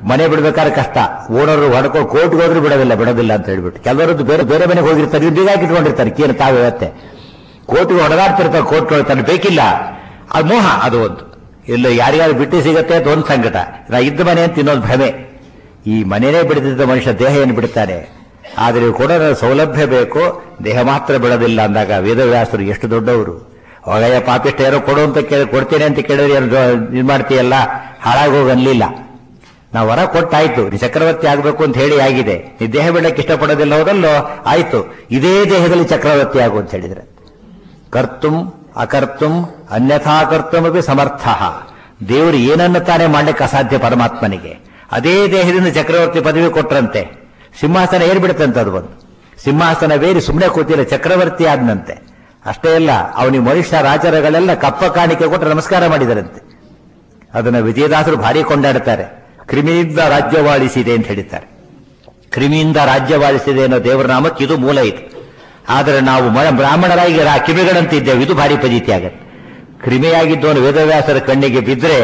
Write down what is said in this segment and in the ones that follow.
ಮನೆ ಬಿಡ್ಬೇಕಾದ್ರೆ ಕಷ್ಟ ಓಡೋರು ಹೊಡ್ಕೊಂಡು ಕೋರ್ಟ್ಗೆ ಹೋದ್ರು ಬಿಡೋದಿಲ್ಲ ಬಿಡೋದಿಲ್ಲ ಅಂತ ಹೇಳ್ಬಿಟ್ಟು ಕೆಲವರದ್ದು ಬೇರೆ ಬೇರೆ ಮನೆಗೆ ಹೋಗಿರ್ತಾರೆ ಇವ್ರು ಬೀಗ ಇಟ್ಕೊಂಡಿರ್ತಾರೆ ಕೀನು ತಾವು ಇವತ್ತೆ ಕೋರ್ಟ್ಗೆ ಹೊಡೆದಾಡ್ತಿರ್ತಾರೆ ಕೋರ್ಟ್ ತನಗೆ ಬೇಕಿಲ್ಲ ಅದು ಮೋಹ ಅದು ಒಂದು ಇಲ್ಲ ಯಾರಿಗಾರು ಬಿಟ್ಟು ಸಿಗತ್ತೆ ಅಂತ ಒಂದು ಸಂಕಟ ನಾ ಇದ್ದ ಮನೆ ಅಂತ ಇನ್ನೊಂದು ಭ್ರಮೆ ಈ ಮನೆಯೇ ಬಿಡದಿದ್ದ ಮನುಷ್ಯ ದೇಹ ಏನು ಬಿಡ್ತಾನೆ ಆದರೆ ಕೊಡೋ ಸೌಲಭ್ಯ ಬೇಕು ದೇಹ ಮಾತ್ರ ಬಿಡೋದಿಲ್ಲ ಅಂದಾಗ ವೇದವ್ಯಾಸರು ಎಷ್ಟು ದೊಡ್ಡವರು ಅವಾಗಯ್ಯ ಪಾಪಿಷ್ಟ ಯಾರೋ ಕೊಡು ಅಂತ ಕೇಳಿ ಕೊಡ್ತೇನೆ ಅಂತ ಕೇಳಿದ್ರೆ ಏನು ಇದು ಮಾಡ್ತೀಯಲ್ಲ ಹಾಳಾಗೋಗಿ ಅನ್ಲಿಲ್ಲ ನಾವು ವರ ಕೊಟ್ಟಾಯ್ತು ನೀ ಚಕ್ರವರ್ತಿ ಆಗಬೇಕು ಅಂತ ಹೇಳಿ ಆಗಿದೆ ನೀ ದೇಹ ಬಿಡಕ್ಕೆ ಇಷ್ಟಪಡೋದಿಲ್ಲ ಹೋದಲ್ಲೋ ಆಯ್ತು ಇದೇ ದೇಹದಲ್ಲಿ ಚಕ್ರವರ್ತಿ ಆಗು ಅಂತ ಹೇಳಿದ್ರೆ ಕರ್ತುಂ ಅಕರ್ತುಂ ಅನ್ಯಥಾ ಕರ್ತುಮಪಿ ಸಮರ್ಥ ದೇವರು ಏನನ್ನ ತಾನೇ ಮಾಡ್ಲಿಕ್ಕೆ ಅಸಾಧ್ಯ ಪರಮಾತ್ಮನಿಗೆ ಅದೇ ದೇಹದಿಂದ ಚಕ್ರವರ್ತಿ ಪದವಿ ಕೊಟ್ರಂತೆ ಸಿಂಹಾಸನ ಏರ್ಬಿಡುತ್ತಂತೆ ಅದು ಒಂದು ಸಿಂಹಾಸನ ಬೇರಿ ಸುಮ್ಮನೆ ಕೂತಿಲ್ಲ ಚಕ್ರವರ್ತಿ ಆದ್ನಂತೆ ಅಷ್ಟೇ ಅಲ್ಲ ಅವನಿಗೆ ಮನುಷ್ಯ ರಾಜರುಗಳೆಲ್ಲ ಕಪ್ಪ ಕಾಣಿಕೆ ಕೊಟ್ಟು ನಮಸ್ಕಾರ ಮಾಡಿದರಂತೆ ಅದನ್ನ ವಿಜಯದಾಸರು ಭಾರಿ ಕೊಂಡಾಡ್ತಾರೆ ಕ್ರಿಮಿಯಿಂದ ರಾಜ್ಯವಾಳಿಸಿದೆ ಅಂತ ಹೇಳಿದ್ದಾರೆ ಕ್ರಿಮಿಯಿಂದ ರಾಜ್ಯವಾಳಿಸಿದೆ ಅನ್ನೋ ದೇವರ ನಾಮಕ್ಕೆ ಇದು ಮೂಲ ಇದು ಆದರೆ ನಾವು ಮ- ಬ್ರಾಹ್ಮಣರಾಗಿ ರಾ- ಕಿವಿಗಳಂತ ಇದ್ದೇವೆ ಇದು ಭಾರಿ ಪಜಿತಿ ಆಗತ್ತೆ ಕ್ರಿಮಿಯಾಗಿದ್ದವನು ವೇದವ್ಯಾಸರ ಕಣ್ಣಿಗೆ ಬಿದ್ದರೆ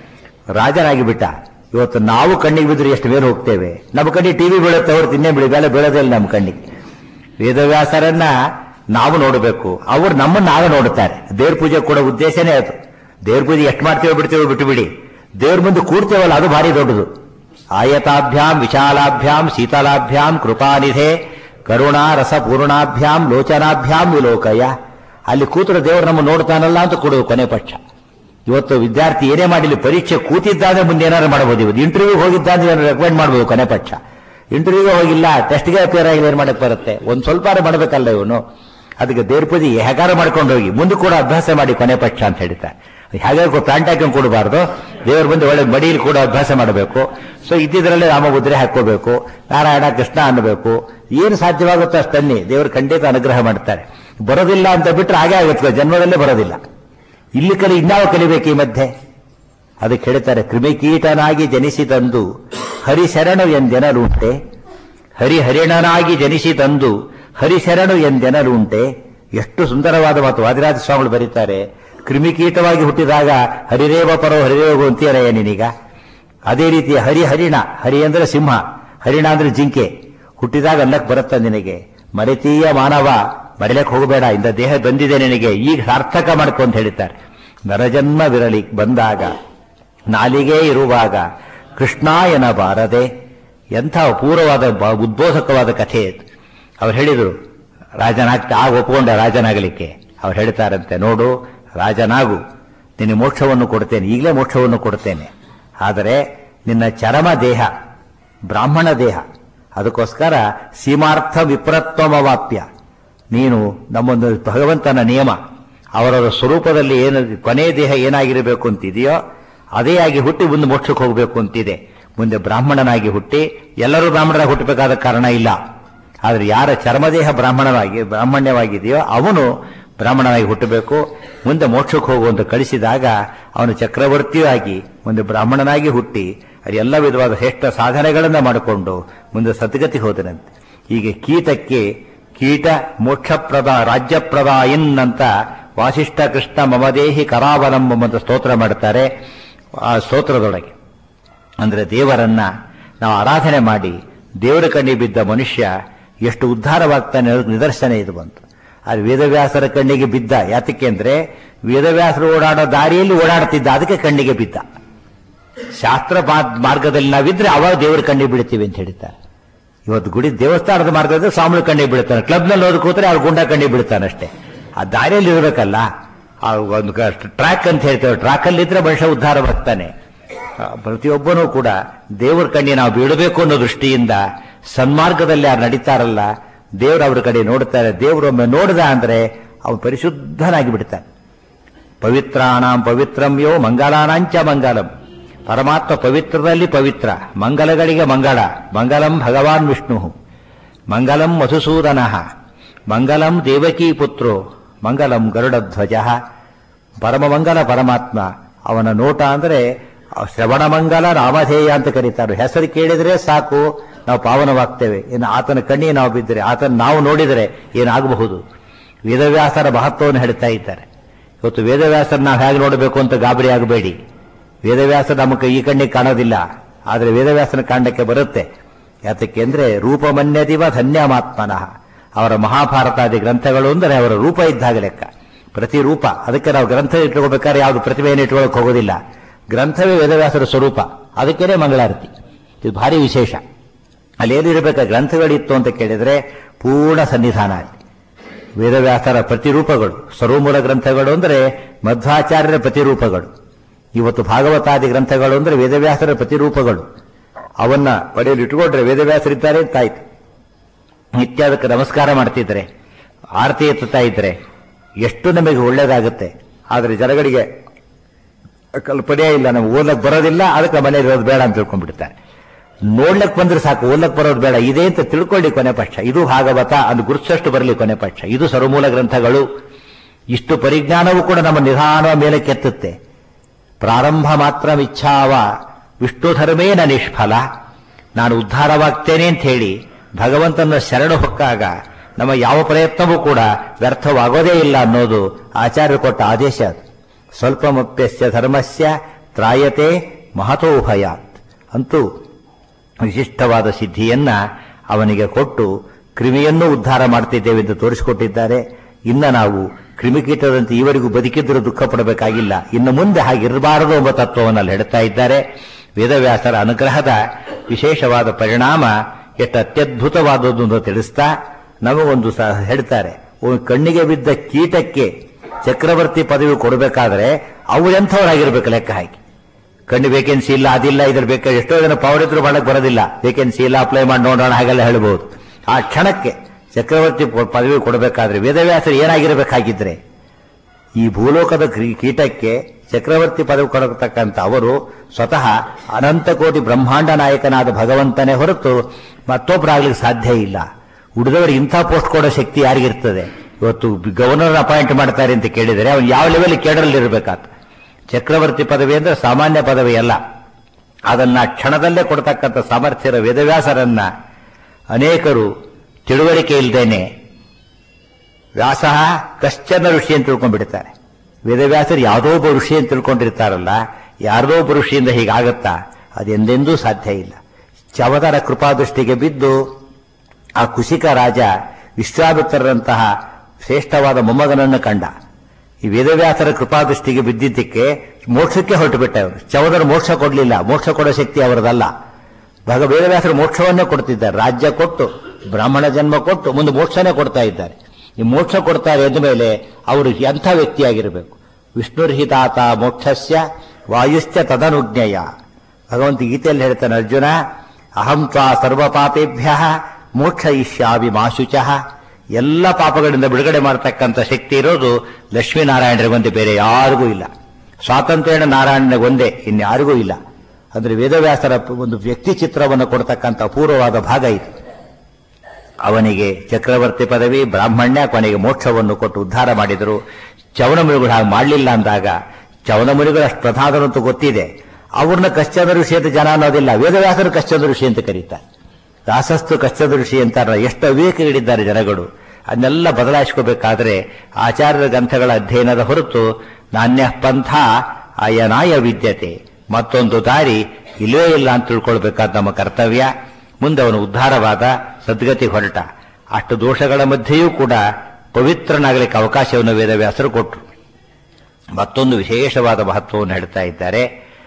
ರಾಜನಾಗಿ ಬಿಟ್ಟ ಇವತ್ತು ನಾವು ಕಣ್ಣಿಗೆ ಬಿದ್ದರೆ ಎಷ್ಟು ಮೇಲೆ ಹೋಗ್ತೇವೆ ನಮ್ಮ ಕಣ್ಣಿಗೆ ಟಿವಿ ಬೀಳುತ್ತೆ ಹೊರತು ಇನ್ನೇ ಬಿಡಿ ಮೇಲೆ ಬೀಳೋದೇ ಇಲ್ಲ ನಮ್ಮ ಕಣ್ಣಿಗೆ ವೇದವ್ಯಾಸರನ್ನ ನಾವು ನೋಡಬೇಕು ಅವರು ನಮ್ಮನ್ನ ನಾವೇ ನೋಡುತ್ತಾರೆ ದೇವ್ರ ಪೂಜೆ ಕೊಡೋ ಉದ್ದೇಶನೇ ಅದು ದೇವ್ರ ಪೂಜೆ ಎಷ್ಟು ಮಾಡ್ತೇವೆ ಬಿಡ್ತೇವೆ ಬಿಟ್ಟು ಬಿಡಿ ದೇವ್ರ ಮುಂದೆ ಕೂಡ್ತೇವಲ್ಲ ಅದು ಭಾರಿ ದೊಡ್ಡದು ಆಯತಾಭ್ಯಾಂ ವಿಶಾಲಾಭ್ಯಾಂ ಶೀತಲಾಭ್ಯಾಂ ಕೃಪಾನಿಧೆ ಕರುಣಾ ರಸ ಪೂರ್ಣಾಭ್ಯಾಂ ಲೋಚನಾಭ್ಯಾಂ ವಿಲೋಕಯ ಅಲ್ಲಿ ಕೂತರು ದೇವರು ನಮ್ಮ ನೋಡ್ತಾನಲ್ಲ ಅಂತ ಕೊಡುವುದು ಕೊನೆ ಪಕ್ಷ ಇವತ್ತು ವಿದ್ಯಾರ್ಥಿ ಏನೇ ಮಾಡಿಲ್ಲ ಪರೀಕ್ಷೆ ಕೂತಿದ್ದಾದ್ರೆ ಮುಂದೆ ಏನಾದ್ರು ಮಾಡಬಹುದು ಇವತ್ತು ಇಂಟರ್ವ್ಯೂ ಹೋಗಿದ್ದಾದ್ರೆ ರೆಕಮೆಂಡ್ ಮಾಡಬಹುದು ಕೊನೆ ಪಕ್ಷ ಇಂಟರ್ವ್ಯೂಗೆ ಹೋಗಿಲ್ಲ ಟೆಸ್ಟ್ಗೆ ಅಪೇರ್ ಆಗಿಲ್ಲ ಏನ್ ಮಾಡಕ್ ಬರುತ್ತೆ ಒಂದ್ ಸ್ವಲ್ಪ ಮಾಡಬೇಕಲ್ಲ ಇವನು ಅದಕ್ಕೆ ದೇವ್ರ ಪೂಜೆ ಹೇಗಾರ ಮಾಡ್ಕೊಂಡು ಹೋಗಿ ಮುಂದೆ ಕೂಡ ಅಭ್ಯಾಸ ಮಾಡಿ ಕೊನೆ ಪಕ್ಷ ಅಂತ ಹೇಳ್ತಾರೆ ಹೇಗೆ ಪ್ಯಾಂಟ್ ಹಾಕೊಂಡು ಕೊಡಬಾರ್ದು ದೇವ್ರ ಬಂದು ಒಳ್ಳೆ ಮಡಿಯಲ್ಲಿ ಕೂಡ ಅಭ್ಯಾಸ ಮಾಡಬೇಕು ಸೊ ಇದ್ದಿದ್ರಲ್ಲೇ ರಾಮಮುದ್ರೆ ಹಾಕೋಬೇಕು ನಾರಾಯಣ ಕೃಷ್ಣ ಅನ್ನಬೇಕು ಏನು ಸಾಧ್ಯವಾಗುತ್ತೋ ಅಷ್ಟನ್ನಿ ದೇವರು ಖಂಡಿತ ಅನುಗ್ರಹ ಮಾಡ್ತಾರೆ ಬರೋದಿಲ್ಲ ಅಂತ ಬಿಟ್ರೆ ಹಾಗೆ ಆಗುತ್ತೆ ಜನ್ಮದಲ್ಲೇ ಬರೋದಿಲ್ಲ ಇಲ್ಲಿ ಕಲಿ ಇನ್ಯಾವ ಕಲಿಬೇಕು ಈ ಮಧ್ಯೆ ಅದಕ್ಕೆ ಹೇಳ್ತಾರೆ ಕ್ರಿಮಿಕೀಟನಾಗಿ ಜನಿಸಿದಂದು ಹರಿಶರಣು ಎಂದೆನರುಂಟೆ ಹರಿಹರಿಣನಾಗಿ ಜನಿಸಿದಂದು ಹರಿಶರಣು ಎಂದೆನರುಂಟೆ ಎಷ್ಟು ಸುಂದರವಾದ ಮಾತು ವಾದಿರಾಜ ಸ್ವಾಮಿಗಳು ಬರೀತಾರೆ ಕ್ರಿಮಿಕೀಟವಾಗಿ ಹುಟ್ಟಿದಾಗ ಹರಿರೇವ ಪರೋ ಹರಿರೇವ ಅಂತೀರಯ್ಯ ನೀನೀಗ ಅದೇ ರೀತಿ ಹರಿಹರಿಣ ಹರಿ ಅಂದ್ರೆ ಸಿಂಹ ಹರಿಣ ಅಂದ್ರೆ ಜಿಂಕೆ ಹುಟ್ಟಿದಾಗ ಅನ್ನಕ್ ಬರುತ್ತ ನಿನಗೆ ಮರೆತೀಯ ಮಾನವ ಮರಿಲಕ್ಕೆ ಹೋಗಬೇಡ ಇಂದ ದೇಹ ಬಂದಿದೆ ನಿನಗೆ ಈಗ ಸಾರ್ಥಕ ಮಾಡ್ಕೊ ಅಂತ ಹೇಳ್ತಾರೆ ನರಜನ್ಮವಿರಲಿ ಬಂದಾಗ ನಾಲಿಗೆ ಇರುವಾಗ ಕೃಷ್ಣ ಎನ್ನಬಾರದೆ ಎಂಥ ಅಪೂರ್ವವಾದ ಬ- ಉದ್ಬೋಧಕವಾದ ಕಥೆ ಇದು ಅವ್ರು ಹೇಳಿದರು ರಾಜನಾಗ್ತಾ ಆಗ ಒಪ್ಕೊಂಡ ರಾಜನಾಗಲಿಕ್ಕೆ ಅವ್ರು ಹೇಳ್ತಾರಂತೆ ನೋಡು ರಾಜನಾಗು ನಿನ್ನ ಮೋಕ್ಷವನ್ನು ಕೊಡ್ತೇನೆ ಈಗಲೇ ಮೋಕ್ಷವನ್ನು ಕೊಡ್ತೇನೆ ಆದರೆ ನಿನ್ನ ಚರಮ ದೇಹ ಬ್ರಾಹ್ಮಣ ದೇಹ ಅದಕ್ಕೋಸ್ಕರ ಸೀಮಾರ್ಥ ವಿಪ್ರತ್ವಮವಾಪ್ಯ ನೀನು ನಮ್ಮೊಂದು ಭಗವಂತನ ನಿಯಮ ಅವರವರ ಸ್ವರೂಪದಲ್ಲಿ ಏನು ಕೊನೆ ದೇಹ ಏನಾಗಿರಬೇಕು ಅಂತಿದೆಯೋ ಅದೇ ಆಗಿ ಹುಟ್ಟಿ ಮುಂದೆ ಮೋಕ್ಷಕ್ಕೆ ಹೋಗಬೇಕು ಅಂತಿದೆ ಮುಂದೆ ಬ್ರಾಹ್ಮಣನಾಗಿ ಹುಟ್ಟಿ ಎಲ್ಲರೂ ಬ್ರಾಹ್ಮಣರಾಗಿ ಹುಟ್ಟಬೇಕಾದ ಕಾರಣ ಇಲ್ಲ ಆದರೆ ಯಾರ ಚರ್ಮದೇಹ ಬ್ರಾಹ್ಮಣವಾಗಿ ಬ್ರಾಹ್ಮಣ್ಯವಾಗಿದೆಯೋ ಅವನು ಬ್ರಾಹ್ಮಣನಾಗಿ ಹುಟ್ಟಬೇಕು ಮುಂದೆ ಮೋಕ್ಷಕ್ಕೆ ಹೋಗುವಂತ ಕಳಿಸಿದಾಗ ಅವನು ಚಕ್ರವರ್ತಿಯೂ ಆಗಿ ಮುಂದೆ ಬ್ರಾಹ್ಮಣನಾಗಿ ಹುಟ್ಟಿ ಅದು ಎಲ್ಲ ವಿಧವಾದ ಶ್ರೇಷ್ಠ ಸಾಧನೆಗಳನ್ನ ಮಾಡಿಕೊಂಡು ಮುಂದೆ ಸದ್ಗತಿ ಹೋದನಂತೆ ಹೀಗೆ ಕೀಟಕ್ಕೆ ಕೀಟ ಮೋಕ್ಷಪ್ರದ ರಾಜ್ಯಪ್ರದ ಇನ್ ಅಂತ ವಾಸಿಷ್ಠ ಕೃಷ್ಣ ಮಮದೇಹಿ ಕರಾವಲಂಬಂ ಅಂತ ಸ್ತೋತ್ರ ಮಾಡ್ತಾರೆ ಆ ಸ್ತೋತ್ರದೊಳಗೆ ಅಂದ್ರೆ ದೇವರನ್ನ ನಾವು ಆರಾಧನೆ ಮಾಡಿ ದೇವರ ಕಣ್ಣಿಗೆ ಬಿದ್ದ ಮನುಷ್ಯ ಎಷ್ಟು ಉದ್ಧಾರವಾಗ್ತಾನೆ ಅನ್ನೋದಕ್ಕೆ ನಿದರ್ಶನ ಇದು ಬಂತು ಅದು ವೇದವ್ಯಾಸರ ಕಣ್ಣಿಗೆ ಬಿದ್ದ ಯಾತಕ್ಕೆ ಅಂದ್ರೆ ವೇದವ್ಯಾಸರು ಓಡಾಡೋ ದಾರಿಯಲ್ಲಿ ಓಡಾಡ್ತಿದ್ದ ಅದಕ್ಕೆ ಕಣ್ಣಿಗೆ ಬಿದ್ದ ಶಾಸ್ತ್ರ ಮಾ- ಮಾರ್ಗದಲ್ಲಿ ನಾವಿದ್ರೆ ಅವಾಗ ದೇವರ ಕಣ್ಣಿಗೆ ಬೀಳ್ತೀವಿ ಅಂತ ಹೇಳ್ತಾರೆ ಇವತ್ತು ಗುಡಿ ದೇವಸ್ಥಾನದ ಮಾರ್ಗದಲ್ಲಿ ಸ್ವಾಮಿ ಕಣ್ಣಿಗೆ ಬೀಳ್ತಾನೆ ಕ್ಲಬ್ನಲ್ಲಿ ಹೋದ್ ಕೂತ್ರೆ ಅವ್ರು ಗುಂಡ ಕಣ್ಣಿಗೆ ಬೀಳ್ತಾನೆ ಅಷ್ಟೇ ಆ ದಾರಿಯಲ್ಲಿ ಇರಬೇಕಲ್ಲ ಆ ಒಂದು ಟ್ರ್ಯಾಕ್ ಅಂತ ಹೇಳ್ತೇವೆ ಟ್ರ್ಯಾಕ್ ಅಲ್ಲಿ ಇದ್ರೆ ಮನುಷ್ಯ ಉದ್ಧಾರವಾಗ್ತಾನೆ ಆ, ಪ್ರತಿಯೊಬ್ಬನೂ ಕೂಡ ದೇವರ ಕಣ್ಣಿ ನಾವು ಬೀಳಬೇಕು ಅನ್ನೋ ದೃಷ್ಟಿಯಿಂದ ಸನ್ಮಾರ್ಗದಲ್ಲಿ ಯಾರು ನಡೀತಾರಲ್ಲ ದೇವರು ಅವ್ರ ಕಡೆ ನೋಡ್ತಾರೆ ದೇವರೊಮ್ಮೆ ನೋಡಿದ ಅಂದ್ರೆ ಅವನು ಪರಿಶುದ್ಧನಾಗಿ ಬಿಡ್ತಾನೆ ಪವಿತ್ರಾಣಾಂ ಪವಿತ್ರಂ ಯೋ ಮಂಗಲಾನಾಂಚ ಮಂಗಲಂ ಪರಮಾತ್ಮ ಪವಿತ್ರದಲ್ಲಿ ಪವಿತ್ರ ಮಂಗಲಗಳಿಗೆ ಮಂಗಳ ಮಂಗಲಂ ಭಗವಾನ್ ವಿಷ್ಣು ಮಂಗಲಂ ಮಧುಸೂದನ ಮಂಗಲಂ ದೇವಕೀ ಪುತ್ರೋ ಮಂಗಲಂ ಗರುಡಧ್ವಜ ಪರಮಮಂಗಲ ಪರಮಾತ್ಮ ಅವನ ನೋಟ ಅಂದ್ರೆ ಶ್ರವಣ ಮಂಗಲ ರಾಮಧೇಯ ಅಂತ ಕರೀತಾರೆ ಹೆಸರು ಕೇಳಿದ್ರೆ ಸಾಕು ನಾವು ಪಾವನವಾಗ್ತೇವೆ ಇನ್ನು ಆತನ ಕಣ್ಣಿಗೆ ನಾವು ಬಿದ್ದರೆ ಆತನ ನಾವು ನೋಡಿದರೆ ಏನಾಗಬಹುದು ವೇದವ್ಯಾಸರ ಮಹತ್ವವನ್ನು ಹೇಳ್ತಾ ಇದ್ದಾರೆ ಇವತ್ತು ವೇದವ್ಯಾಸರ ನಾವು ಹೇಗೆ ನೋಡಬೇಕು ಅಂತ ಗಾಬರಿ ಆಗಬೇಡಿ ವೇದವ್ಯಾಸ ನಮಗೆ ಈ ಕಣ್ಣಿಗೆ ಕಾಣೋದಿಲ್ಲ ಆದರೆ ವೇದವ್ಯಾಸನ ಕಾಂಡಕ್ಕೆ ಬರುತ್ತೆ ಯಾತಕ್ಕೆ ಅಂದ್ರೆ ರೂಪಮನ್ಯದಿವ ಧನ್ಯಮಾತ್ಮನಃ ಅವರ ಮಹಾಭಾರತಾದಿ ಗ್ರಂಥಗಳು ಅಂದರೆ ಅವರ ರೂಪ ಇದ್ದಾಗ ಲೆಕ್ಕ ಪ್ರತಿ ರೂಪ ಅದಕ್ಕೆ ನಾವು ಗ್ರಂಥ ಇಟ್ಕೋಬೇಕಾದ್ರೆ ಯಾವುದು ಪ್ರತಿಭೆಯನ್ನು ಇಟ್ಕೊಳ್ಳೋಕೆ ಹೋಗೋದಿಲ್ಲ ಗ್ರಂಥವೇ ವೇದವ್ಯಾಸರ ಸ್ವರೂಪ ಅದಕ್ಕೇನೆ ಮಂಗಳಾರತಿ ಇದು ಭಾರಿ ವಿಶೇಷ ಅಲ್ಲಿ ಏನಿರಬೇಕಾದ ಗ್ರಂಥಗಳಿತ್ತು ಅಂತ ಕೇಳಿದ್ರೆ ಪೂರ್ಣ ಸನ್ನಿಧಾನ ಅಲ್ಲಿ ವೇದವ್ಯಾಸರ ಪ್ರತಿರೂಪಗಳು ಸರ್ವಮೂಲ ಗ್ರಂಥಗಳು ಅಂದರೆ ಮಧ್ವಾಚಾರ್ಯರ ಪ್ರತಿರೂಪಗಳು ಇವತ್ತು ಭಾಗವತಾದಿ ಗ್ರಂಥಗಳು ಅಂದರೆ ವೇದವ್ಯಾಸರ ಪ್ರತಿರೂಪಗಳು ಅವನ್ನ ಪಡೆಯಲು ಇಟ್ಟುಕೊಂಡ್ರೆ ವೇದವ್ಯಾಸರಿದ್ದಾರೆ ಅಂತಾಯ್ತು ನಿತ್ಯ ಅದಕ್ಕೆ ನಮಸ್ಕಾರ ಮಾಡ್ತಿದ್ರೆ ಆರತಿ ಎತ್ತುತ್ತಾ ಇದ್ರೆ ಎಷ್ಟು ನಮಗೆ ಒಳ್ಳೇದಾಗುತ್ತೆ ಆದರೆ ಜನಗಳಿಗೆ ಕಲ್ಪನೆ ಇಲ್ಲ ನಮ್ಗೆ ಓದಕ್ ಬರೋದಿಲ್ಲ ಅದಕ್ಕೆ ಮನೇಲಿ ಇರೋದು ಬೇಡ ಅಂತ ತಿಳ್ಕೊಂಡ್ಬಿಡ್ತಾರೆ ನೋಡ್ಲಕ್ ಬಂದ್ರೆ ಸಾಕು ಓದಕ್ ಬರೋದು ಬೇಡ ಇದೇ ಅಂತ ತಿಳ್ಕೊಳ್ಳಿ ಕೊನೆ ಪಕ್ಷ ಇದು ಭಾಗವತ ಅದು ಗುರುತಷ್ಟು ಬರಲಿ ಕೊನೆ ಪಕ್ಷ ಇದು ಸರ್ವಮೂಲ ಗ್ರಂಥಗಳು ಇಷ್ಟು ಪರಿಜ್ಞಾನವೂ ಕೂಡ ನಮ್ಮ ನಿಧಾನ ಮೇಲೆ ಕೆತ್ತುತ್ತೆ ಪ್ರಾರಂಭ ಮಾತ್ರ ಇಚ್ಛಾವ ವಿಷ್ಣು ಧರ್ಮೇನ ನಿಷ್ಫಲ ನಾನು ಉದ್ಧಾರವಾಗ್ತೇನೆ ಅಂತ ಹೇಳಿ ಭಗವಂತನ ಶರಣು ಹೊಕ್ಕಾಗ ನಮ್ಮ ಯಾವ ಪ್ರಯತ್ನವೂ ಕೂಡ ವ್ಯರ್ಥವಾಗೋದೇ ಇಲ್ಲ ಅನ್ನೋದು ಆಚಾರ್ಯರು ಕೊಟ್ಟ ಆದೇಶ ಅದು ಸ್ವಲ್ಪಮಪ್ಯಸ್ಯ ಧರ್ಮಸ್ಯ ತ್ರಾಯತೆ ಮಹತೋ ಭಯಾತ್ ಅಂತೂ ವಿಶಿಷ್ಟವಾದ ಸಿದ್ಧಿಯನ್ನ ಅವನಿಗೆ ಕೊಟ್ಟು ಕ್ರಿಮಿಯನ್ನೂ ಉದ್ಧಾರ ಮಾಡ್ತಿದ್ದೇವೆ ಎಂದು ತೋರಿಸಿಕೊಟ್ಟಿದ್ದಾರೆ ಇನ್ನ ನಾವು ಕ್ರಿಮಿಕೀಟದಂತೆ ಇವರಿಗೂ ಬದುಕಿದ್ದರೂ ದುಃಖ ಪಡಬೇಕಾಗಿಲ್ಲ ಇನ್ನು ಮುಂದೆ ಹಾಗಿರಬಾರದು ಎಂಬ ತತ್ವವನ್ನು ಅಲ್ಲಿ ಹೇಳ್ತಾ ಇದ್ದಾರೆ ವೇದವ್ಯಾಸರ ಅನುಗ್ರಹದ ವಿಶೇಷವಾದ ಪರಿಣಾಮ ಎಷ್ಟು ಅತ್ಯದ್ಭುತವಾದದ್ದು ಅಂತ ತಿಳಿಸ್ತಾ ನಮಗೊಂದು ಸಹ ಹೇಳ್ತಾರೆ ಒಂದು ಕಣ್ಣಿಗೆ ಬಿದ್ದ ಕೀಟಕ್ಕೆ ಚಕ್ರವರ್ತಿ ಪದವಿ ಕೊಡಬೇಕಾದ್ರೆ ಅವರೆಂಥವರಾಗಿರ್ಬೇಕು ಲೆಕ್ಕ ಹಾಕಿ ಕಣ್ಣು ವೇಕೆನ್ಸಿ ಇಲ್ಲ ಅದಿಲ್ಲ ಇದ್ರ ಬೇಕಾದ್ರೆ ಎಷ್ಟೋ ಜನ ಪವರ್ ಇದ್ರು ಮಾಡಕ್ ಬರೋದಿಲ್ಲ ವೇಕೆನ್ಸಿ ಇಲ್ಲ ಅಪ್ಲೈ ಮಾಡಿ ನೋಡೋಣ ಹಾಗೆಲ್ಲ ಹೇಳ್ಬೋದು ಆ ಕ್ಷಣಕ್ಕೆ ಚಕ್ರವರ್ತಿ ಪದವಿ ಕೊಡಬೇಕಾದ್ರೆ ವೇದವ್ಯಾಸರು ಏನಾಗಿರಬೇಕಾಗಿದ್ರೆ ಈ ಭೂಲೋಕದ ಕ್ರೀ- ಕೀಟಕ್ಕೆ ಚಕ್ರವರ್ತಿ ಪದವಿ ಕೊಡತಕ್ಕಂಥ ಅವರು ಸ್ವತಃ ಅನಂತ ಕೋಟಿ ಬ್ರಹ್ಮಾಂಡ ನಾಯಕನಾದ ಭಗವಂತನೇ ಹೊರತು ಮತ್ತೊಬ್ಬರಾಗ್ಲಿಕ್ಕೆ ಸಾಧ್ಯ ಇಲ್ಲ ಉಳಿದವರು ಇಂಥ ಪೋಸ್ಟ್ ಕೊಡೋ ಶಕ್ತಿ ಯಾರಿಗಿರ್ತದೆ ಇವತ್ತು ಗವರ್ನರ್ ಅಪಾಯಿಂಟ್ ಮಾಡ್ತಾರೆ ಅಂತ ಕೇಳಿದರೆ ಅವನು ಯಾವ ಲೆವೆಲ್ ಕೇಡರಲ್ಲಿ ಇರಬೇಕಾತ ಚಕ್ರವರ್ತಿ ಪದವಿ ಅಂದ್ರೆ ಸಾಮಾನ್ಯ ಪದವಿ ಅಲ್ಲ ಅದನ್ನ ಕ್ಷಣದಲ್ಲೇ ಕೊಡ್ತಕ್ಕಂಥ ಸಾಮರ್ಥ್ಯರ ವೇದವ್ಯಾಸರನ್ನ ಅನೇಕರು ತಿಳುವಳಿಕೆ ಇಲ್ಲದೇನೆ ವ್ಯಾಸ ಕಶ್ಚನ ಋಷಿ ಅಂತ ತಿಳ್ಕೊಂಡ್ಬಿಡ್ತಾರೆ ವೇದವ್ಯಾಸರು ಯಾವುದೋ ಒಬ್ಬ ಋಷಿ ಅಂತ ತಿಳ್ಕೊಂಡಿರ್ತಾರಲ್ಲ ಯಾರದೋ ಒಬ್ಬ ಋಷಿಯಿಂದ ಹೀಗಾಗತ್ತಾ ಅದೆಂದೆಂದೂ ಸಾಧ್ಯ ಇಲ್ಲ ಚವದರ ಕೃಪಾದೃಷ್ಟಿಗೆ ಬಿದ್ದು ಆ ಕುಶಿಕ ರಾಜ ವಿಶ್ವಾಮಿತ್ರರಂತಹ ಶ್ರೇಷ್ಠವಾದ ಮೊಮ್ಮಗನನ್ನು ಕಂಡ ಈ ವೇದವ್ಯಾಸರ ಕೃಪಾದೃಷ್ಟಿಗೆ ಬಿದ್ದಿದ್ದಕ್ಕೆ ಮೋಕ್ಷಕ್ಕೆ ಹೊರಟು ಬಿಟ್ಟ ಅವನು ಚವದರ ಮೋಕ್ಷ ಕೊಡಲಿಲ್ಲ ಮೋಕ್ಷ ಕೊಡೋ ಶಕ್ತಿ ಅವರದಲ್ಲ ಭಗ ವೇದವ್ಯಾಸರು ಮೋಕ್ಷವನ್ನೇ ಕೊಡ್ತಿದ್ದಾರೆ ರಾಜ್ಯ ಕೊಟ್ಟು ಬ್ರಾಹ್ಮಣ ಜನ್ಮ ಕೊಟ್ಟು ಮುಂದೆ ಮೋಕ್ಷನೇ ಕೊಡ್ತಾ ಇದ್ದಾರೆ ಈ ಮೋಕ್ಷ ಕೊಡ್ತಾರೆ ಎಂದ ಮೇಲೆ ಅವರು ಎಂಥ ವ್ಯಕ್ತಿಯಾಗಿರಬೇಕು ವಿಷ್ಣುರ್ಹಿತಾತ ಮೋಕ್ಷಸ್ಯ ವಾಯುಶ್ಚ ತದನುಜ್ಞೆಯ ಭಗವಂತ ಗೀತೆಯಲ್ಲಿ ಹೇಳ್ತಾನೆ ಅರ್ಜುನ ಅಹಂ ತ್ವಾ ಸರ್ವ ಪಾಪೇಭ್ಯ ಮೋಕ್ಷ ಇಷ್ಯಾವಿ ಮಾಶುಚಃ ಎಲ್ಲ ಪಾಪಗಳಿಂದ ಬಿಡುಗಡೆ ಮಾಡತಕ್ಕಂಥ ಶಕ್ತಿ ಇರೋದು ಲಕ್ಷ್ಮೀನಾರಾಯಣರಿಗೊಂದೇ ಬೇರೆ ಯಾರಿಗೂ ಇಲ್ಲ ಸ್ವಾತಂತ್ರ್ಯ ನಾರಾಯಣನಿಗೊಂದೇ ಇನ್ಯಾರಿಗೂ ಇಲ್ಲ ಅಂದ್ರೆ ವೇದವ್ಯಾಸರ ಒಂದು ವ್ಯಕ್ತಿ ಚಿತ್ರವನ್ನು ಕೊಡ್ತಕ್ಕಂಥ ಅಪೂರ್ವವಾದ ಭಾಗ ಇದು ಅವನಿಗೆ ಚಕ್ರವರ್ತಿ ಪದವಿ ಬ್ರಾಹ್ಮಣ್ಯ ಕೊನೆಗೆ ಮೋಕ್ಷವನ್ನು ಕೊಟ್ಟು ಉದ್ಧಾರ ಮಾಡಿದರು ಚವನ ಮುನಿಗಳು ಹಾಗೆ ಮಾಡಲಿಲ್ಲ ಅಂದಾಗ ಚವನ ಮುನಿಗಳು ಅಷ್ಟು ಪ್ರಧಾನರು ಅಂತ ಗೊತ್ತಿದೆ ಅವ್ರನ್ನ ಕಶ್ಚಂದ್ರ ಋಷಿ ಅಂತ ಜನ ಅನ್ನೋದಿಲ್ಲ ವೇದವ್ಯಾಸರು ಕಶ್ಚಂದ್ರ ಋಷಿ ಅಂತ ಕರೀತಾರೆ ದಾಸಸ್ತು ಕಶ್ಚಂದ್ರ ಋಷಿ ಅಂತಾರ ಎಷ್ಟು ಅವಿವೇಕಗಳಿದ್ದಾರೆ ಜನಗಳು ಅದನ್ನೆಲ್ಲ ಬದಲಾಯಿಸ್ಕೋಬೇಕಾದ್ರೆ ಆಚಾರ್ಯರ ಗ್ರಂಥಗಳ ಅಧ್ಯಯನದ ಹೊರತು ನಾಣ್ಯ ಪಂಥ ಅಯನಾಯ ವಿದ್ಯತೆ ಮತ್ತೊಂದು ದಾರಿ ಇಲ್ಲವೇ ಇಲ್ಲ ಅಂತ ತಿಳ್ಕೊಳ್ಬೇಕಾದ ನಮ್ಮ ಕರ್ತವ್ಯ ಮುಂದೆ ಅವನು ಉದ್ಧಾರವಾದ ಸದ್ಗತಿ ಹೊರಟ ಅಷ್ಟು ದೋಷಗಳ ಮಧ್ಯೆಯೂ ಕೂಡ ಪವಿತ್ರನಾಗಲಿಕ್ಕೆ ಅವಕಾಶವನ್ನು ವೇದವ್ಯಾಸರು ಕೊಟ್ಟರು ಮತ್ತೊಂದು ವಿಶೇಷವಾದ ಮಹತ್ವವನ್ನು ಹೇಳ್ತಾ ಇದ್ದಾರೆ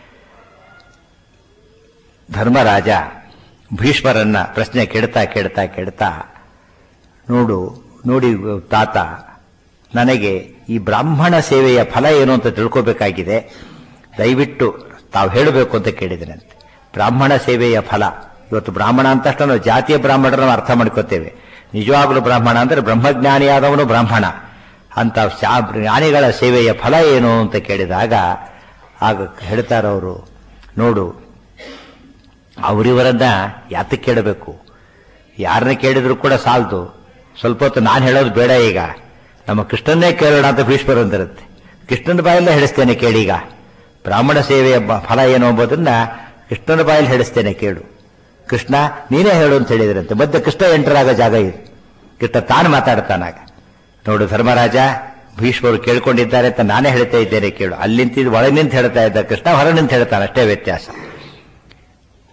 ಧರ್ಮರಾಜ ಭೀಷ್ಮರನ್ನ ಪ್ರಶ್ನೆ ಕೇಳ್ತಾ ಕೇಳ್ತಾ ಕೇಳ್ತಾ ನೋಡು ನೋಡಿ ತಾತ ನನಗೆ ಈ ಬ್ರಾಹ್ಮಣ ಸೇವೆಯ ಫಲ ಏನು ಅಂತ ತಿಳ್ಕೋಬೇಕಾಗಿದೆ ದಯವಿಟ್ಟು ತಾವು ಹೇಳಬೇಕು ಅಂತ ಕೇಳಿದನಂತೆ ಬ್ರಾಹ್ಮಣ ಸೇವೆಯ ಫಲ ಇವತ್ತು ಬ್ರಾಹ್ಮಣ ಅಂತ ತಕ್ಷಣ ನಾವು ಜಾತಿಯ ಬ್ರಾಹ್ಮಣರನ್ನು ಅರ್ಥ ಮಾಡ್ಕೋತೇವೆ ನಿಜವಾಗ್ಲೂ ಬ್ರಾಹ್ಮಣ ಅಂದ್ರೆ ಬ್ರಹ್ಮಜ್ಞಾನಿಯಾದವನು ಬ್ರಾಹ್ಮಣ ಅಂತ ಶಾ- ಜ್ಞಾನಿಗಳ ಸೇವೆಯ ಫಲ ಏನು ಅಂತ ಕೇಳಿದಾಗ ಆಗ ಹೇಳ್ತಾರವರು ನೋಡು ಅವರಿವರನ್ನ ಯಾತಕ್ಕೆ ಕೇಳಬೇಕು ಯಾರನ್ನ ಕೇಳಿದ್ರು ಕೂಡ ಸಾಲದು ಸ್ವಲ್ಪ ಹೊತ್ತು ನಾನು ಹೇಳೋದು ಬೇಡ ಈಗ ನಮ್ಮ ಕೃಷ್ಣನ್ನೇ ಕೇಳೋಣ ಅಂತ ಭೀಷ್ಮರು ಅಂದಿರುತ್ತೆ ಕೃಷ್ಣನ ಬಾಯಲ್ಲೇ ಹೇಳಿಸ್ತೇನೆ ಕೇಳೀಗ ಬ್ರಾಹ್ಮಣ ಸೇವೆಯ ಬ- ಫಲ ಏನು ಎಂಬುದನ್ನ ಕೃಷ್ಣನ ಬಾಯಲ್ಲಿ ಹೇಳಿಸ್ತೇನೆ ಕೇಳು ಕೃಷ್ಣ ನೀನೇ ಹೇಳು ಅಂತ ಹೇಳಿದ್ರಂತೆ ಮಧ್ಯೆ ಕೃಷ್ಣ ಎಂಟರಾಗ ಜಾಗ ಇದು ಕೃಷ್ಣ ತಾನು ಮಾತಾಡ್ತಾನಾಗ ನೋಡು ಧರ್ಮರಾಜ ಭೀಷ್ಮರು ಕೇಳ್ಕೊಂಡಿದ್ದಾರೆ ಅಂತ ನಾನೇ ಹೇಳ್ತಾ ಇದ್ದೇನೆ ಕೇಳು ಅಲ್ಲಿ ನಿಂತಿದ್ದು ಒಳಗೆ ನಿಂತು ಹೇಳ್ತಾ ಇದ್ದ ಕೃಷ್ಣ ಹೊರ ನಿಂತು ಹೇಳ್ತಾನೆ ಅಷ್ಟೇ ವ್ಯತ್ಯಾಸ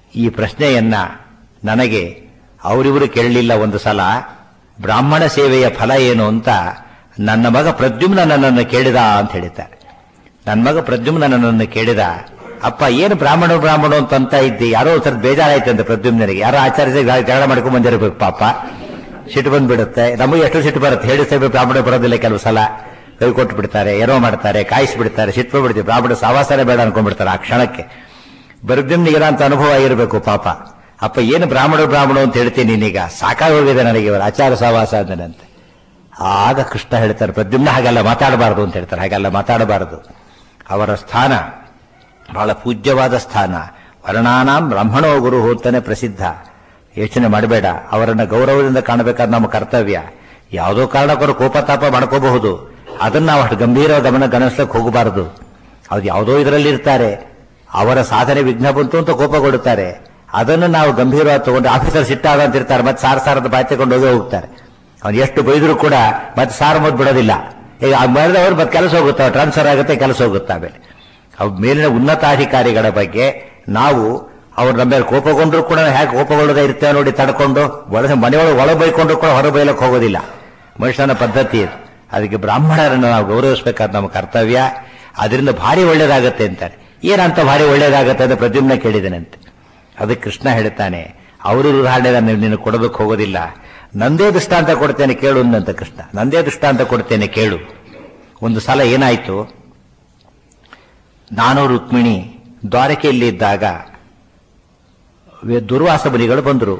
ಈ ಪ್ರಶ್ನೆಯನ್ನ ನನಗೆ ಅವರಿವರು ಕೇಳಲಿಲ್ಲ ಒಂದು ಸಲ ಬ್ರಾಹ್ಮಣ ಸೇವೆಯ ಫಲ ಏನು ಅಂತ ನನ್ನ ಮಗ ಪ್ರದ್ಯುಮ್ನ ನನ್ನನ್ನು ಕೇಳಿದ ಅಂತ ಹೇಳಿದ್ದಾರೆ ನನ್ನ ಮಗ ಪ್ರದ್ಯುಮ್ನ ನನ್ನನ್ನು ಕೇಳಿದ ಅಪ್ಪ ಏನು ಬ್ರಾಹ್ಮಣ ಬ್ರಾಹ್ಮಣ ಅಂತ ಅಂತ ಇದ್ದಿ ಯಾರೋ ಒಂದ್ ಸ್ವಲ್ಪ ಬೇಜಾರಾಯ್ತಂತೆ ಪ್ರದ್ಯುಮ್ನನಿಗೆ ಯಾರೋ ಆಚಾರ್ಯ ಜಗಳ ಮಾಡ್ಕೊಂಡ್ ಬಂದಿರಬೇಕು ಪಾಪ ಸಿಟ್ಟು ಬಂದ್ಬಿಡುತ್ತೆ ನಮಗೆ ಎಷ್ಟು ಸಿಟ್ಟು ಬರುತ್ತೆ ಹೇಳಿಸ್ತೇವೆ ಬ್ರಾಹ್ಮಣ ಬರೋದಿಲ್ಲ ಕೆಲವು ಸಲ ಕೈ ಕೊಟ್ಟು ಬಿಡ್ತಾರೆ ಏನೋ ಮಾಡ್ತಾರೆ ಕಾಯಿಸಿ ಬಿಡ್ತಾರೆ ಸಿಟ್ಟು ಬಿಡ್ತೀವಿ ಬ್ರಾಹ್ಮಣ ಸಾವಾಸನೆ ಬೇಡ ಅನ್ಕೊಂಡ್ಬಿಡ್ತಾರೆ ಆ ಕ್ಷಣಕ್ಕೆ ಬರ್ದಿಮ್ನಿಗೆ ಅಂತ ಅನುಭವ ಆಗಿರಬೇಕು ಪಾಪ ಅಪ್ಪ ಏನು ಬ್ರಾಹ್ಮಣ ಬ್ರಾಹ್ಮಣ ಅಂತ ಹೇಳ್ತೀನಿ ನೀನೀಗ ಸಾಕಾಗಿ ಹೋಗಿದೆ ನನಗೆ ಇವರ ಆಚಾರ ಸಹವಾಸ ಅಂದನಂತೆ ಆಗ ಕೃಷ್ಣ ಹೇಳ್ತಾರೆ ಪ್ರದ್ಯುಮ್ನ ಹಾಗೆಲ್ಲ ಮಾತಾಡಬಾರದು ಅಂತ ಹೇಳ್ತಾರೆ ಹಾಗೆಲ್ಲ ಮಾತಾಡಬಾರದು ಅವರ ಸ್ಥಾನ ಬಹಳ ಪೂಜ್ಯವಾದ ಸ್ಥಾನ ವರ್ಣಾನಾಂ ಬ್ರಾಹ್ಮಣೋ ಗುರು ಅಂತಾನೆ ಪ್ರಸಿದ್ಧ ಯೋಚನೆ ಮಾಡಬೇಡ ಅವರನ್ನ ಗೌರವದಿಂದ ಕಾಣಬೇಕಾದ ನಮ್ಮ ಕರ್ತವ್ಯ ಯಾವುದೋ ಕಾರಣಕ್ಕವರು ಕೋಪತಾಪ ಮಾಡ್ಕೋಬಹುದು ಅದನ್ನ ನಾವು ಅಷ್ಟು ಗಂಭೀರ ಗಮನ ಗಣಿಸ್ಲಕ್ಕೆ ಹೋಗಬಾರದು ಅದು ಯಾವುದೋ ಇದರಲ್ಲಿ ಇರ್ತಾರೆ ಅವರ ಸಾಧನೆ ವಿಘ್ನ ಬಂತು ಅಂತ ಕೋಪ ಕೊಡುತ್ತಾರೆ ಅದನ್ನು ನಾವು ಗಂಭೀರವಾಗಿ ತಗೊಂಡು ಆಫೀಸರ್ ಸಿಟ್ಟಾದ ಅಂತ ಇರ್ತಾರೆ ಮತ್ತೆ ಸಾರ್ ಸಾರದ ಬಾಯಿ ತಗೊಂಡು ಹೋಗೇ ಹೋಗ್ತಾರೆ ಅವ್ನು ಎಷ್ಟು ಬೈದ್ರು ಕೂಡ ಮತ್ತೆ ಸಾರ್ ಮತ್ ಬಿಡೋದಿಲ್ಲ ಈಗ ಮಾಡಿದವರು ಮತ್ತೆ ಕೆಲಸ ಹೋಗುತ್ತೆ ಟ್ರಾನ್ಸ್ಫರ್ ಆಗುತ್ತೆ ಕೆಲಸ ಹೋಗುತ್ತೆ ಆಮೇಲೆ ಅವ್ ಮೇಲಿನ ಉನ್ನತಾಧಿಕಾರಿಗಳ ಬಗ್ಗೆ ನಾವು ಅವ್ರು ನಮ್ಮ ಮೇಲೆ ಕೋಪಗೊಂಡ್ರು ಕೂಡ ಹೇಗೆ ಕೋಪಗೊಳ್ಳದೆ ಇರ್ತೇವೆ ನೋಡಿ ತಡ್ಕೊಂಡು ಒಳಗೆ ಮನೆಯೊಳಗೆ ಒಳ ಬೈಕೊಂಡ್ರು ಕೂಡ ಹೊರ ಬೈಲಕ್ಕೆ ಹೋಗೋದಿಲ್ಲ ಮನುಷ್ಯನ ಪದ್ಧತಿ ಇದು ಅದಕ್ಕೆ ಬ್ರಾಹ್ಮಣರನ್ನು ನಾವು ಗೌರವಿಸಬೇಕಾದ ನಮ್ಮ ಕರ್ತವ್ಯ ಅದರಿಂದ ಭಾರಿ ಒಳ್ಳೇದಾಗತ್ತೆ ಅಂತಾರೆ ಏನಂತ ಭಾರಿ ಒಳ್ಳೇದಾಗತ್ತೆ ಅಂತ ಪ್ರದ್ಯುಮ್ನ ಕೇಳಿದನಂತೆ ಅದಕ್ಕೆ ಕೃಷ್ಣ ಹೇಳ್ತಾನೆ ಅವರು ಉದಾಹರಣೆ ನೀನು ಕೊಡೋದಕ್ಕೆ ಹೋಗೋದಿಲ್ಲ ನಂದೇ ದೃಷ್ಟಾಂತ ಕೊಡ್ತೇನೆ ಕೇಳು ಅಂದಂತ ಕೃಷ್ಣ ನಂದೇ ದೃಷ್ಟಾಂತ ಕೊಡ್ತೇನೆ ಕೇಳು ಒಂದು ಸಲ ಏನಾಯ್ತು ನಾನು ರುಕ್ಮಿಣಿ ದ್ವಾರಕೆಯಲ್ಲಿ ಇದ್ದಾಗ ವೆ- ದುರ್ವಾಸ ಮುನಿಗಳು ಬಂದರು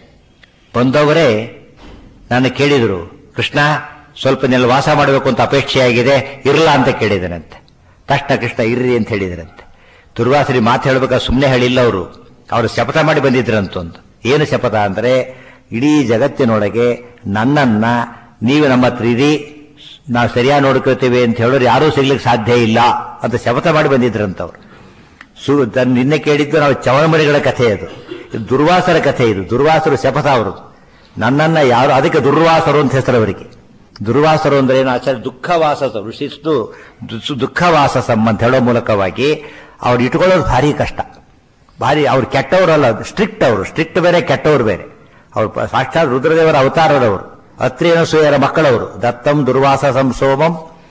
ಬಂದವರೇ ನನ್ನ ಕೇಳಿದರು ಕೃಷ್ಣ ಸ್ವಲ್ಪ ನೆಲ ವಾಸ ಮಾಡಬೇಕು ಅಂತ ಅಪೇಕ್ಷೆಯಾಗಿದೆ ಇರಲ್ಲ ಅಂತ ಕೇಳಿದನಂತೆ ತಕ್ಷಣ ಕೃಷ್ಣ ಇರ್ರಿ ಅಂತ ಹೇಳಿದರಂತೆ ದುರ್ವಾಸರಿ ಮಾತು ಹೇಳ್ಬೇಕಾದ್ರೆ ಸುಮ್ಮನೆ ಹೇಳಿಲ್ಲ ಅವರು ಅವರು ಶಪಥ ಮಾಡಿ ಬಂದಿದ್ರಂತೊಂದು ಏನು ಶಪಥ ಅಂದ್ರೆ ಇಡೀ ಜಗತ್ತಿನೊಳಗೆ ನನ್ನನ್ನ ನೀವು ನಮ್ಮ ಹತ್ರ ಇರಿ ನಾವು ಸರಿಯಾಗಿ ನೋಡ್ಕೊಳ್ತೇವೆ ಅಂತ ಹೇಳೋರು ಯಾರೂ ಸಿಗ್ಲಿಕ್ಕೆ ಸಾಧ್ಯ ಇಲ್ಲ ಅಂತ ಶಪಥ ಮಾಡಿ ಬಂದಿದ್ರಂತವ್ರು ಸು ತನ್ನ ನಿನ್ನೆ ಕೇಳಿದ್ದು ನಾವು ಚವನಮರಿಗಳ ಕಥೆ ಅದು ಇದು ದುರ್ವಾಸರ ಕಥೆ ಇದು ದುರ್ವಾಸರು ಶಪಥ ಅವರು ನನ್ನನ್ನ ಯಾರು ಅದಕ್ಕೆ ದುರ್ವಾಸರು ಅಂತ ಹೆಸರು ಅವರಿಗೆ ದುರ್ವಾಸರು ಅಂದ್ರೆ ಏನು ಆಚಾರ್ಯ ದುಃಖವಾಸಸ ಋಷಿಸ್ತು ದು- ದುಃಖವಾಸಸಂ ಅಂತ ಹೇಳೋ ಮೂಲಕವಾಗಿ ಅವ್ರು ಇಟ್ಕೊಳ್ಳೋದು ಭಾರಿ ಕಷ್ಟ ಭಾರಿ ಅವ್ರು ಕೆಟ್ಟವರಲ್ಲ ಸ್ಟ್ರಿಕ್ಟ್ ಅವರು ಸ್ಟ್ರಿಕ್ಟ್ ಬೇರೆ ಕೆಟ್ಟವರು ಬೇರೆ ಅವ್ರು ಪ- ಸಾಕ್ಷಾತ್ ರುದ್ರದೇವರ ಅವತಾರದವರು ಅತ್ರೇನ ಸೂಯರ ಮಕ್ಕಳವರು ದತ್ತಂ ದುರ್ವಾಸ ಸಂಸೋಮಂ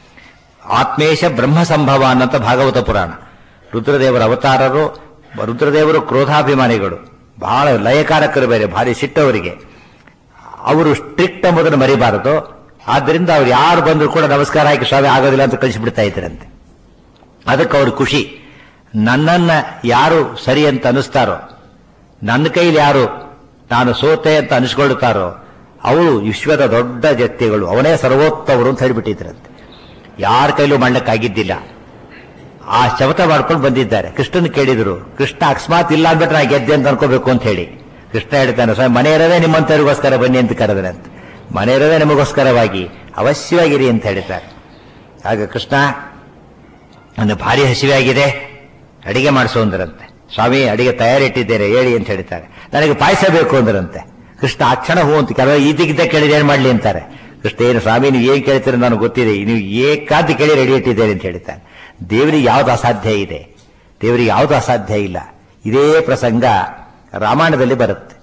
ಆತ್ಮೇಶ ಬ್ರಹ್ಮ ಸಂಭವ ಅನ್ನಂತ ಭಾಗವತ ಪುರಾಣ ರುದ್ರದೇವರ ಅವತಾರರು ರುದ್ರದೇವರು ಕ್ರೋಧಾಭಿಮಾನಿಗಳು ಬಹಳ ಲಯಕಾರಕರು ಬೇರೆ ಭಾರಿ ಸಿಟ್ಟವರಿಗೆ ಅವರು ಸ್ಟ್ರಿಕ್ಟ್ ಎಂಬುದನ್ನು ಮರಿಬಾರದು ಆದ್ದರಿಂದ ಅವ್ರು ಯಾರು ಬಂದ್ರು ಕೂಡ ನಮಸ್ಕಾರ ಹಾಕಿ ಸ್ವಾಮಿ ಆಗೋದಿಲ್ಲ ಅಂತ ಕಳಿಸಿಬಿಡ್ತಾ ಇದ್ರಂತೆ ಅದಕ್ಕೆ ಅವ್ರ ಖುಷಿ ನನ್ನನ್ನ ಯಾರು ಸರಿ ಅಂತ ಅನಿಸ್ತಾರೋ ನನ್ನ ಕೈಲಿ ಯಾರು ನಾನು ಸೋತೆ ಅಂತ ಅನಿಸ್ಕೊಳ್ತಾರೋ ಅವಳು ವಿಶ್ವದ ದೊಡ್ಡ ಜತ್ಯಗಳು ಅವನೇ ಸರ್ವೋತ್ತವರು ಅಂತ ಹೇಳಿಬಿಟ್ಟಿದ್ರಂತೆ ಯಾರ ಕೈಲೂ ಮಾಡ್ಲಿಕ್ಕಾಗಿದ್ದಿಲ್ಲ ಆ ಶಪಥ ಮಾಡ್ಕೊಂಡು ಬಂದಿದ್ದಾರೆ ಕೃಷ್ಣನ್ ಕೇಳಿದ್ರು ಕೃಷ್ಣ ಅಕಸ್ಮಾತ್ ಇಲ್ಲ ಅಂದ್ಬಿಟ್ರೆ ನಾ ಗೆದ್ದೆ ಅಂತ ಅನ್ಕೋಬೇಕು ಅಂತ ಹೇಳಿ ಕೃಷ್ಣ ಹೇಳ್ತಾನೆ ಸ್ವಾಮಿ ಮನೆ ಇರೋದೇ ನಿಮ್ಮಂತವ್ರಿಗೋಸ್ಕರ ಬನ್ನಿ ಅಂತ ಕರೆದ್ರಂತೆ ಮನೆ ಇರೋದೇ ನಿಮಗೋಸ್ಕರವಾಗಿ ಅವಶ್ಯವಾಗಿರಿ ಅಂತ ಹೇಳಿದ್ದಾರೆ ಆಗ ಕೃಷ್ಣ ನನಗೆ ಭಾರಿ ಹಸಿವೆ ಆಗಿದೆ ಅಡಿಗೆ ಮಾಡಿಸು ಅಂದ್ರಂತೆ ಸ್ವಾಮಿ ಅಡಿಗೆ ತಯಾರಿಟ್ಟಿದ್ದೇನೆ ಹೇಳಿ ಅಂತ ಹೇಳ್ತಾರೆ ನನಗೆ ಪಾಯಸ ಬೇಕು ಅಂದ್ರಂತೆ ಕೃಷ್ಣ ಆ ಕ್ಷಣ ಹೂ ಅಂತ ಕೆಲವು ಈದಿಗಿದ್ದ ಕೇಳಿದ್ರೆ ಏನ್ ಮಾಡ್ಲಿ ಅಂತಾರೆ ಕೃಷ್ಣ ಏನು ಸ್ವಾಮಿ ನೀವು ಏನ್ ಕೇಳ್ತೀರ ನನಗೆ ಗೊತ್ತಿದೆ ನೀವು ಏಕಾಂತ ಕೇಳಿ ರೆಡಿ ಇಟ್ಟಿದ್ದೇನೆ ಅಂತ ಹೇಳ್ತಾರೆ ದೇವರಿಗೆ ಯಾವ್ದು ಅಸಾಧ್ಯ ಇದೆ ದೇವರಿಗೆ ಯಾವ್ದು ಅಸಾಧ್ಯ ಇಲ್ಲ ಇದೇ ಪ್ರಸಂಗ ರಾಮಾಯಣದಲ್ಲಿ ಬರುತ್ತೆ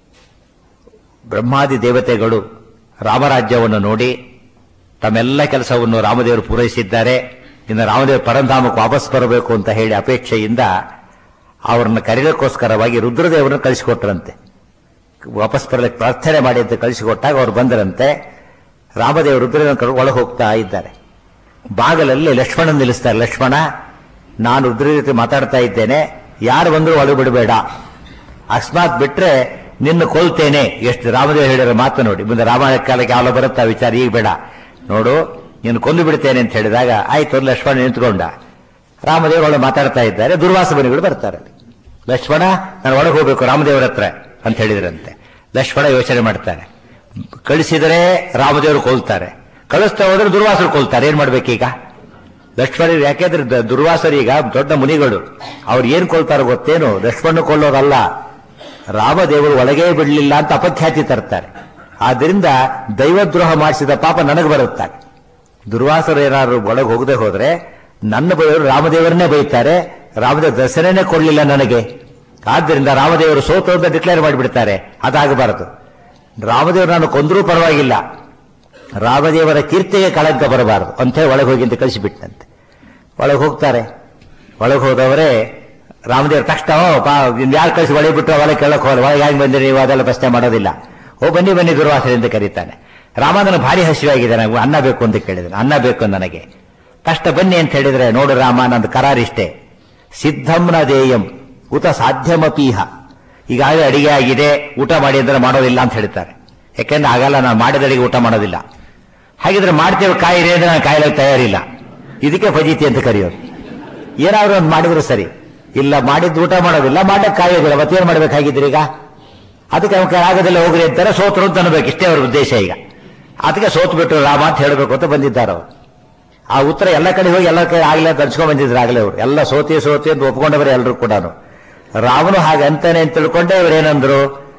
ಬ್ರಹ್ಮಾದಿ ದೇವತೆಗಳು ರಾಮರಾಜ್ಯವನ್ನು ನೋಡಿ ತಮ್ಮೆಲ್ಲ ಕೆಲಸವನ್ನು ರಾಮದೇವರು ಪೂರೈಸಿದ್ದಾರೆ ಇನ್ನು ರಾಮದೇವರು ಪರಂಧಾಮಕ್ಕೆ ವಾಪಸ್ ಬರಬೇಕು ಅಂತ ಹೇಳಿ ಅಪೇಕ್ಷೆಯಿಂದ ಅವರನ್ನ ಕರೆಯೋಕ್ಕೋಸ್ಕರವಾಗಿ ರುದ್ರದೇವರನ್ನು ಕಳಿಸಿಕೊಟ್ರಂತೆ ವಾಪಸ್ ಬರಲಿಕ್ಕೆ ಪ್ರಾರ್ಥನೆ ಮಾಡಿ ಅಂತ ಕಳಿಸಿಕೊಟ್ಟಾಗ ಅವರು ಬಂದರಂತೆ ರಾಮದೇವರು ರುದ್ರದೇವನ ಕರ್ಕೊಂಡು ಒಳಗೆ ಹೋಗ್ತಾ ಇದ್ದಾರೆ ಬಾಗಲಲ್ಲಿ ಲಕ್ಷ್ಮಣನ್ ನಿಲ್ಲಿಸ್ತಾರೆ ಲಕ್ಷ್ಮಣ ನಾನು ರುದ್ರ ಜೊತೆ ಮಾತಾಡ್ತಾ ಇದ್ದೇನೆ ಯಾರು ಬಂದರೂ ಒಳಗೆ ಬಿಡಬೇಡ ಅಕಸ್ಮಾತ್ ಬಿಟ್ರೆ ನಿನ್ನ ಕೊಲ್ತೇನೆ ಎಷ್ಟು ರಾಮದೇವ್ ಹೇಳಿರೋ ಮಾತು ನೋಡಿ ಮುಂದೆ ರಾಮಾಯಣ ಕಾಲಕ್ಕೆ ಯಾವಾಗ ಬರುತ್ತಾ ವಿಚಾರ ಈಗ ಬೇಡ ನೋಡು ನೀನು ಕೊಂದು ಬಿಡ್ತೇನೆ ಅಂತ ಹೇಳಿದಾಗ ಆಯ್ತು ಒಂದು ಲಕ್ಷ್ಮಣ ನಿಂತ್ಕೊಂಡ ರಾಮದೇವರು ಒಳಗೆ ಮಾತಾಡ್ತಾ ಇದ್ದಾರೆ ದುರ್ವಾಸ ಬನಿಗಳು ಬರ್ತಾರೆ ಲಕ್ಷ್ಮಣ ನಾನು ಒಳಗೆ ಹೋಗ್ಬೇಕು ರಾಮದೇವರ ಹತ್ರ ಅಂತ ಹೇಳಿದ್ರಂತೆ ಲಕ್ಷ್ಮಣ ಯೋಚನೆ ಮಾಡ್ತಾರೆ ಕಳಿಸಿದರೆ ರಾಮದೇವರು ಕೊಲ್ತಾರೆ ಕಳಿಸ್ತಾ ಹೋದ್ರೆ ದುರ್ವಾಸರು ಕೊಲ್ತಾರೆ ಏನ್ ಮಾಡ್ಬೇಕೀಗ ಲಕ್ಷ್ಮಣ ಯಾಕೆಂದ್ರೆ ದ- ದುರ್ವಾಸರೀಗ ದೊಡ್ಡ ಮುನಿಗಳು ಅವ್ರು ಏನ್ ಕೊಲ್ತಾರೋ ಗೊತ್ತೇನು ಲಕ್ಷ್ಮಣ ಕೊಲ್ಲೋದಲ್ಲ ರಾಮದೇವರು ಒಳಗೇ ಬಿಡಲಿಲ್ಲ ಅಂತ ಅಪಖ್ಯಾತಿ ತರ್ತಾರೆ ಆದ್ರಿಂದ ದೈವದ್ರೋಹ ಮಾಡಿಸಿದ ಪಾಪ ನನಗೆ ಬರುತ್ತಾರೆ ದುರ್ವಾಸರು ಏನಾದ್ರು ಒಳಗೆ ಹೋಗದೆ ಹೋದ್ರೆ ನನ್ನ ಬೈವರು ರಾಮದೇವರನ್ನೇ ಬೈತಾರೆ ರಾಮದೇವ ದರ್ಶನನೇ ಕೊಡ್ಲಿಲ್ಲ ನನಗೆ ಆದ್ದರಿಂದ ರಾಮದೇವರು ಸೋತು ಅಂತ ಡಿಕ್ಲೇರ್ ಮಾಡಿಬಿಡ್ತಾರೆ ಅದಾಗಬಾರದು ರಾಮದೇವರು ನಾನು ಕೊಂದರೂ ಪರವಾಗಿಲ್ಲ ರಾಮದೇವರ ಕೀರ್ತಿಗೆ ಕಳಂಕ ಬರಬಾರದು ಅಂತ ಒಳಗೆ ಹೋಗಿ ಅಂತ ಕಳಿಸಿಬಿಟ್ಟಂತೆ ಒಳಗೆ ಹೋಗ್ತಾರೆ ಒಳಗೆ ಹೋದವರೇ ರಾಮದೇವ್ರ ತಕ್ಷಣ ಓ ಪಾ ಯಾರು ಕಳಿಸಿ ಒಳಗೆ ಬಿಟ್ಟು ಒಳಗೆ ಕೇಳಕ್ ಹೋಗಲ್ಲ ಒಳಗೆ ಹೆಂಗ್ ಬಂದಿರಿ ನೀವು ಅದೆಲ್ಲ ಪ್ರಶ್ನೆ ಮಾಡೋದಿಲ್ಲ ಓ ಬನ್ನಿ ಬನ್ನಿ ದುರ್ವಾಸನೆ ಅಂತ ಕರೀತಾನೆ ರಾಮ ನನಗೆ ಭಾರಿ ಹಸಿವಾಗಿದೆ ನನಗೆ ಅನ್ನ ಬೇಕು ಅಂತ ಕೇಳಿದ್ರೆ ಅನ್ನ ಬೇಕು ನನಗೆ ಕಷ್ಟ ಬನ್ನಿ ಅಂತ ಹೇಳಿದ್ರೆ ನೋಡು ರಾಮ ನಂದು ಕರಾರಿಷ್ಟೇ ಸಿದ್ಧಂನ ದೇಯಂ ಉತ ಸಾಧ್ಯವಪೀಹ ಈಗಾಗಲೇ ಅಡಿಗೆ ಆಗಿದೆ ಊಟ ಮಾಡಿ ಅಂದ್ರೆ ಮಾಡೋದಿಲ್ಲ ಅಂತ ಹೇಳ್ತಾರೆ ಯಾಕೆಂದ್ರೆ ಆಗಲ್ಲ ನಾನು ಮಾಡಿದ ಅಡಿಗೆ ಊಟ ಮಾಡೋದಿಲ್ಲ ಹಾಗಿದ್ರೆ ಮಾಡ್ತೇವೆ ಕಾಯಿರಿ ಅಂದ್ರೆ ನಾನು ಕಾಯಿಲೆ ತಯಾರಿಲ್ಲ ಇದಕ್ಕೆ ಫಜೀತಿ ಅಂತ ಕರೆಯೋದು ಏನಾದ್ರು ಒಂದು ಮಾಡಿದ್ರು ಸರಿ ಇಲ್ಲ ಮಾಡಿದ್ದು ಊಟ ಮಾಡೋದಿಲ್ಲ ಮಾಡಕ್ ಕಾಯೋದಿಲ್ಲ ಮತ್ತೇನ್ ಮಾಡ್ಬೇಕಾಗಿದ್ರಿ ಈಗ ಅದಕ್ಕೆ ಅವ್ನ ಕೈ ಆಗೋದಿಲ್ಲ ಹೋಗ್ರಿ ಅಂತಾರೆ ಸೋತರು ಅಂತ ಅನ್ಬೇಕು ಇಷ್ಟೇ ಅವ್ರ ಉದ್ದೇಶ ಈಗ ಅದಕ್ಕೆ ಸೋತು ಬಿಟ್ರು ರಾಮ ಅಂತ ಹೇಳಬೇಕು ಅಂತ ಬಂದಿದ್ದಾರೆ ಅವರು ಆ ಉತ್ತರ ಎಲ್ಲ ಕಡೆ ಹೋಗಿ ಎಲ್ಲ ಕಡೆ ಆಗ್ಲೇ ಅಂತ ಅನ್ಸ್ಕೊಂಡ್ ಬಂದಿದ್ರು ಆಗ್ಲೇ ಅವರು ಎಲ್ಲ ಸೋತಿ ಸೋತಿ ಅಂತ ಒಪ್ಕೊಂಡವರೇ ಎಲ್ಲರೂ ಕೂಡ ರಾಮನು ಹಾಗೆ ಅಂತಾನೆ ಅಂತ ತಿಳ್ಕೊಂಡೆ ಇವರೇನಂದ್ರು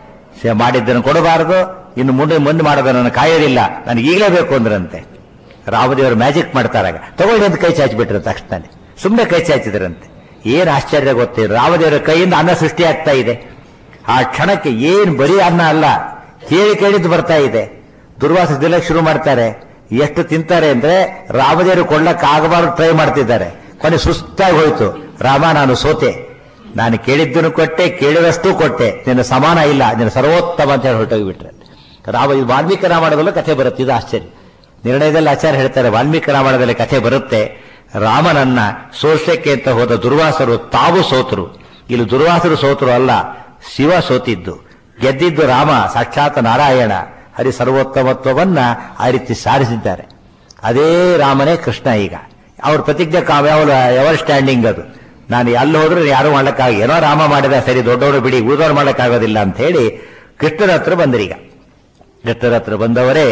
ಸ- ಮಾಡಿದ್ದನ್ನು ಕೊಡಬಾರದು ಇನ್ನು ಮುಂದೆ ಮುಂದೆ ಮಾಡೋದನ್ನು ಕಾಯೋದಿಲ್ಲ ನನಗೆ ಈಗಲೇ ಬೇಕು ಅಂದ್ರಂತೆ ರಾಮದೇವರು ಮ್ಯಾಜಿಕ್ ಮಾಡ್ತಾರಾಗ ತಗೊಳ್ಳಿ ಅಂತ ಕೈ ಚಾಚಿಬಿಟ್ರು ತಕ್ಷಣ ಸುಮ್ಮನೆ ಕೈ ಚಾಚಿದ್ರಂತೆ ಏನ್ ಆಶ್ಚರ್ಯ ಗೊತ್ತಿಲ್ಲ ರಾಮದೇವರ ಕೈಯಿಂದ ಅನ್ನ ಸೃಷ್ಟಿ ಆಗ್ತಾ ಇದೆ ಆ ಕ್ಷಣಕ್ಕೆ ಏನ್ ಬರೀ ಅನ್ನ ಅಲ್ಲ ಕೇಳಿ ಕೇಳಿದ್ದು ಬರ್ತಾ ಇದೆ ದುರ್ವಾಸ ತಿನ್ನಕ್ ಶುರು ಮಾಡ್ತಾರೆ ಎಷ್ಟು ತಿಂತಾರೆ ಅಂದ್ರೆ ರಾಮದೇವರು ಕೊಳ್ಳಕ್ ಆಗಬಾರ್ದು ಟ್ರೈ ಮಾಡ್ತಿದ್ದಾರೆ ಕೊನೆ ಸುಸ್ತಾಗಿ ಹೋಯ್ತು ರಾಮ ನಾನು ಸೋತೆ ನಾನು ಕೇಳಿದ್ದನ್ನು ಕೊಟ್ಟೆ ಕೇಳಿದಷ್ಟು ಕೊಟ್ಟೆ ನಿನ್ನ ಸಮಾನ ಇಲ್ಲ ನಿನ್ನ ಸರ್ವೋತ್ತಮ ಅಂತ ಹೇಳಿ ಹೊರಟೋಗಿಬಿಟ್ರೆ ರಾಮ ಇದು ವಾಲ್ಮೀಕಿ ರಾಮಾಯಣದಲ್ಲೂ ಕಥೆ ಬರುತ್ತೆ ಇದು ಆಶ್ಚರ್ಯ ನಿರ್ಣಯದಲ್ಲಿ ಆಚಾರ್ಯ ಹೇಳ್ತಾರೆ ವಾಲ್ಮೀಕಿ ರಾಮಾಯಣದಲ್ಲಿ ಕಥೆ ಬರುತ್ತೆ ರಾಮನನ್ನ ಸೋಷಕ್ಕೆ ಅಂತ ಹೋದ ದುರ್ವಾಸರು ತಾವು ಸೋತರು ಇಲ್ಲಿ ದುರ್ವಾಸರು ಸೋತರು ಅಲ್ಲ ಶಿವ ಸೋತಿದ್ದು ಗೆದ್ದಿದ್ದು ರಾಮ ಸಾಕ್ಷಾತ್ ನಾರಾಯಣ ಹರಿ ಸರ್ವೋತ್ತಮತ್ವವನ್ನ ಆ ರೀತಿ ಸಾರಿಸಿದ್ದಾರೆ ಅದೇ ರಾಮನೇ ಕೃಷ್ಣ ಈಗ ಅವ್ರ ಪ್ರತಿಜ್ಞೆ ಕಾವ್ಯ ಎವರ್ ಸ್ಟ್ಯಾಂಡಿಂಗ್ ಅದು ನಾನು ಎಲ್ಲಿ ಹೋದ್ರೆ ಯಾರು ಮಾಡ್ಲಿಕ್ಕಾಗ ಏನೋ ರಾಮ ಮಾಡಿದ ಸರಿ ದೊಡ್ಡವರು ಬಿಡಿ ಉಳಿದವ್ರು ಮಾಡ್ಲಿಕ್ಕಾಗೋದಿಲ್ಲ ಅಂತ ಹೇಳಿ ಕೃಷ್ಣರ ಹತ್ರ ಬಂದರೀಗ ಕೃಷ್ಣರ ಹತ್ರ ಬಂದವರೇ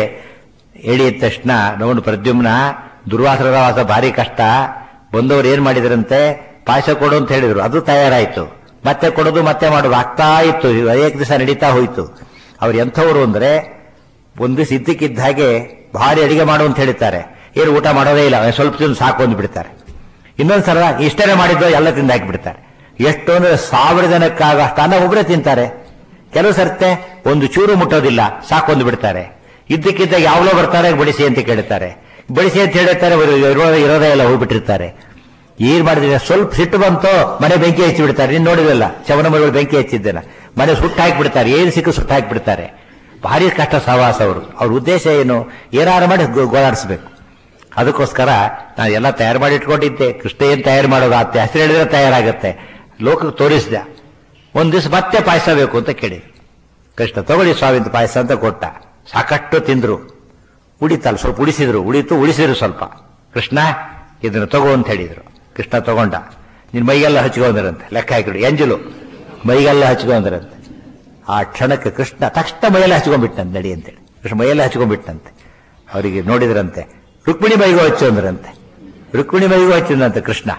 ಹೇಳಿದ ತಕ್ಷಣ ನೋಡು ಪ್ರದ್ಯುಮ್ನ ದುರ್ವಾಸರ ವಾಸ ಭಾರಿ ಕಷ್ಟ ಬಂದವರು ಏನ್ ಮಾಡಿದ್ರಂತೆ ಪಾಯಸ ಕೊಡು ಅಂತ ಹೇಳಿದ್ರು ಅದು ತಯಾರಾಯ್ತು ಮತ್ತೆ ಕೊಡೋದು ಮತ್ತೆ ಮಾಡೋದು ಆಗ್ತಾ ಇತ್ತು ಅನೇಕ ದಿವಸ ನಡೀತಾ ಹೋಯ್ತು ಅವ್ರು ಎಂಥವ್ರು ಅಂದ್ರೆ ಒಂದು ದಿವಸ ಇದ್ದಕ್ಕಿದ್ದ ಹಾಗೆ ಭಾರಿ ಅಡಿಗೆ ಮಾಡು ಅಂತ ಹೇಳ್ತಾರೆ ಏನು ಊಟ ಮಾಡೋದೇ ಇಲ್ಲ ಸ್ವಲ್ಪ ತಿಂದು ಸಾಕು ಅಂದು ಬಿಡ್ತಾರೆ ಇನ್ನೊಂದ್ ಸಲ ಇಷ್ಟನೇ ಮಾಡಿದ್ದು ಎಲ್ಲ ತಿಂದು ಹಾಕಿಬಿಡ್ತಾರೆ ಎಷ್ಟು ಅಂದ್ರೆ ಸಾವಿರ ಜನಕ್ಕಾಗ ಅಷ್ಟು ಅನ್ನ ಒಬ್ಬರೇ ತಿಂತಾರೆ ಕೆಲವು ಸರ್ತೆ ಒಂದು ಚೂರು ಮುಟ್ಟೋದಿಲ್ಲ ಸಾಕೊಂದು ಬಿಡ್ತಾರೆ ಇದ್ದಕ್ಕಿದ್ದ ಯಾವಲೋ ಬರ್ತಾರೆ ಬಡಿಸಿ ಅಂತ ಕೇಳ್ತಾರೆ ಬಡಿಸಿ ಅಂತ ಹೇಳ್ತಾರೆ ಇವರು ಇರೋ- ಇರೋದೇ ಎಲ್ಲ ಹೋಗ್ಬಿಟ್ಟಿರ್ತಾರೆ ಏನ್ ಮಾಡಿದ್ರೆ ಸ್ವಲ್ಪ ಸಿಟ್ಟು ಬಂತೋ ಮನೆ ಬೆಂಕಿ ಹಚ್ಚಿ ಬಿಡ್ತಾರೆ ನೀನ್ ನೋಡಿದಲ್ಲ ಚವನ ಮಗಳು ಬೆಂಕಿ ಹಚ್ಚಿದ್ದೇನ ಮನೆ ಸುಟ್ಟು ಹಾಕಿಬಿಡ್ತಾರೆ ಏನು ಸಿಕ್ಕು ಸುಟ್ಟು ಹಾಕಿಬಿಡ್ತಾರೆ ಭಾರಿ ಕಷ್ಟ ಸಹವಾಸ ಅವರು ಅವ್ರ ಉದ್ದೇಶ ಏನು ಏನಾರು ಮಾಡಿ ಗೋ- ಗೋಳಾಡಿಸ್ಬೇಕು ಅದಕ್ಕೋಸ್ಕರ ನಾನು ಎಲ್ಲ ತಯಾರು ಮಾಡಿ ಇಟ್ಕೊಂಡಿದ್ದೆ ಕೃಷ್ಣ ಏನ್ ತಯಾರು ಮಾಡೋದು ಅತ್ತೆ ಹೆಸರು ಹೇಳಿದ್ರೆ ತಯಾರಾಗುತ್ತೆ ಲೋಕಕ್ಕೆ ತೋರಿಸಿದ ಒಂದ್ ದಿವಸ ಮತ್ತೆ ಪಾಯಸ ಬೇಕು ಅಂತ ಕೇಳಿದ್ರು ಕೃಷ್ಣ ತಗೊಳ್ಳಿ ಸ್ವಾಮಿ ಅಂತ ಪಾಯಸ ಅಂತ ಕೊಟ್ಟ ಸಾಕಷ್ಟು ತಿಂದ್ರು ಉಳಿತಲ್ಲ ಸ್ವಲ್ಪ ಉಳಿಸಿದ್ರು ಉಳಿತು ಉಳಿಸಿದ್ರು ಸ್ವಲ್ಪ ಕೃಷ್ಣ ಇದನ್ನು ತಗೋ ಅಂತ ಹೇಳಿದ್ರು ಕೃಷ್ಣ ತಗೊಂಡ ನಿನ್ ಮೈಗೆಲ್ಲ ಹಚ್ಕೊಂಡ್ರಂತೆ ಲೆಕ್ಕ ಹಾಕಿಡು ಎಂಜಲು ಮೈಗೆಲ್ಲ ಹಚ್ಕೊಂಡ್ರಂತೆ ಆ ಕ್ಷಣಕ್ಕೆ ಕೃಷ್ಣ ತಕ್ಷಣ ಮೈಯೆಲ್ಲ ಹಚ್ಕೊಂಡ್ಬಿಟ್ಟಂತೆ ನಡಿ ಅಂತೇಳಿ ಕೃಷ್ಣ ಮೈಯೆಲ್ಲ ಹಚ್ಕೊಂಡ್ಬಿಟ್ಟಂತೆ ಅವರಿಗೆ ನೋಡಿದ್ರಂತೆ ರುಕ್ಮಿಣಿ ಮೈಗೂ ಹಚ್ಚು ಅಂದ್ರಂತೆ ರುಕ್ಮಿಣಿ ಮೈಗೂ ಹಚ್ಚಿದಂತೆ ಕೃಷ್ಣ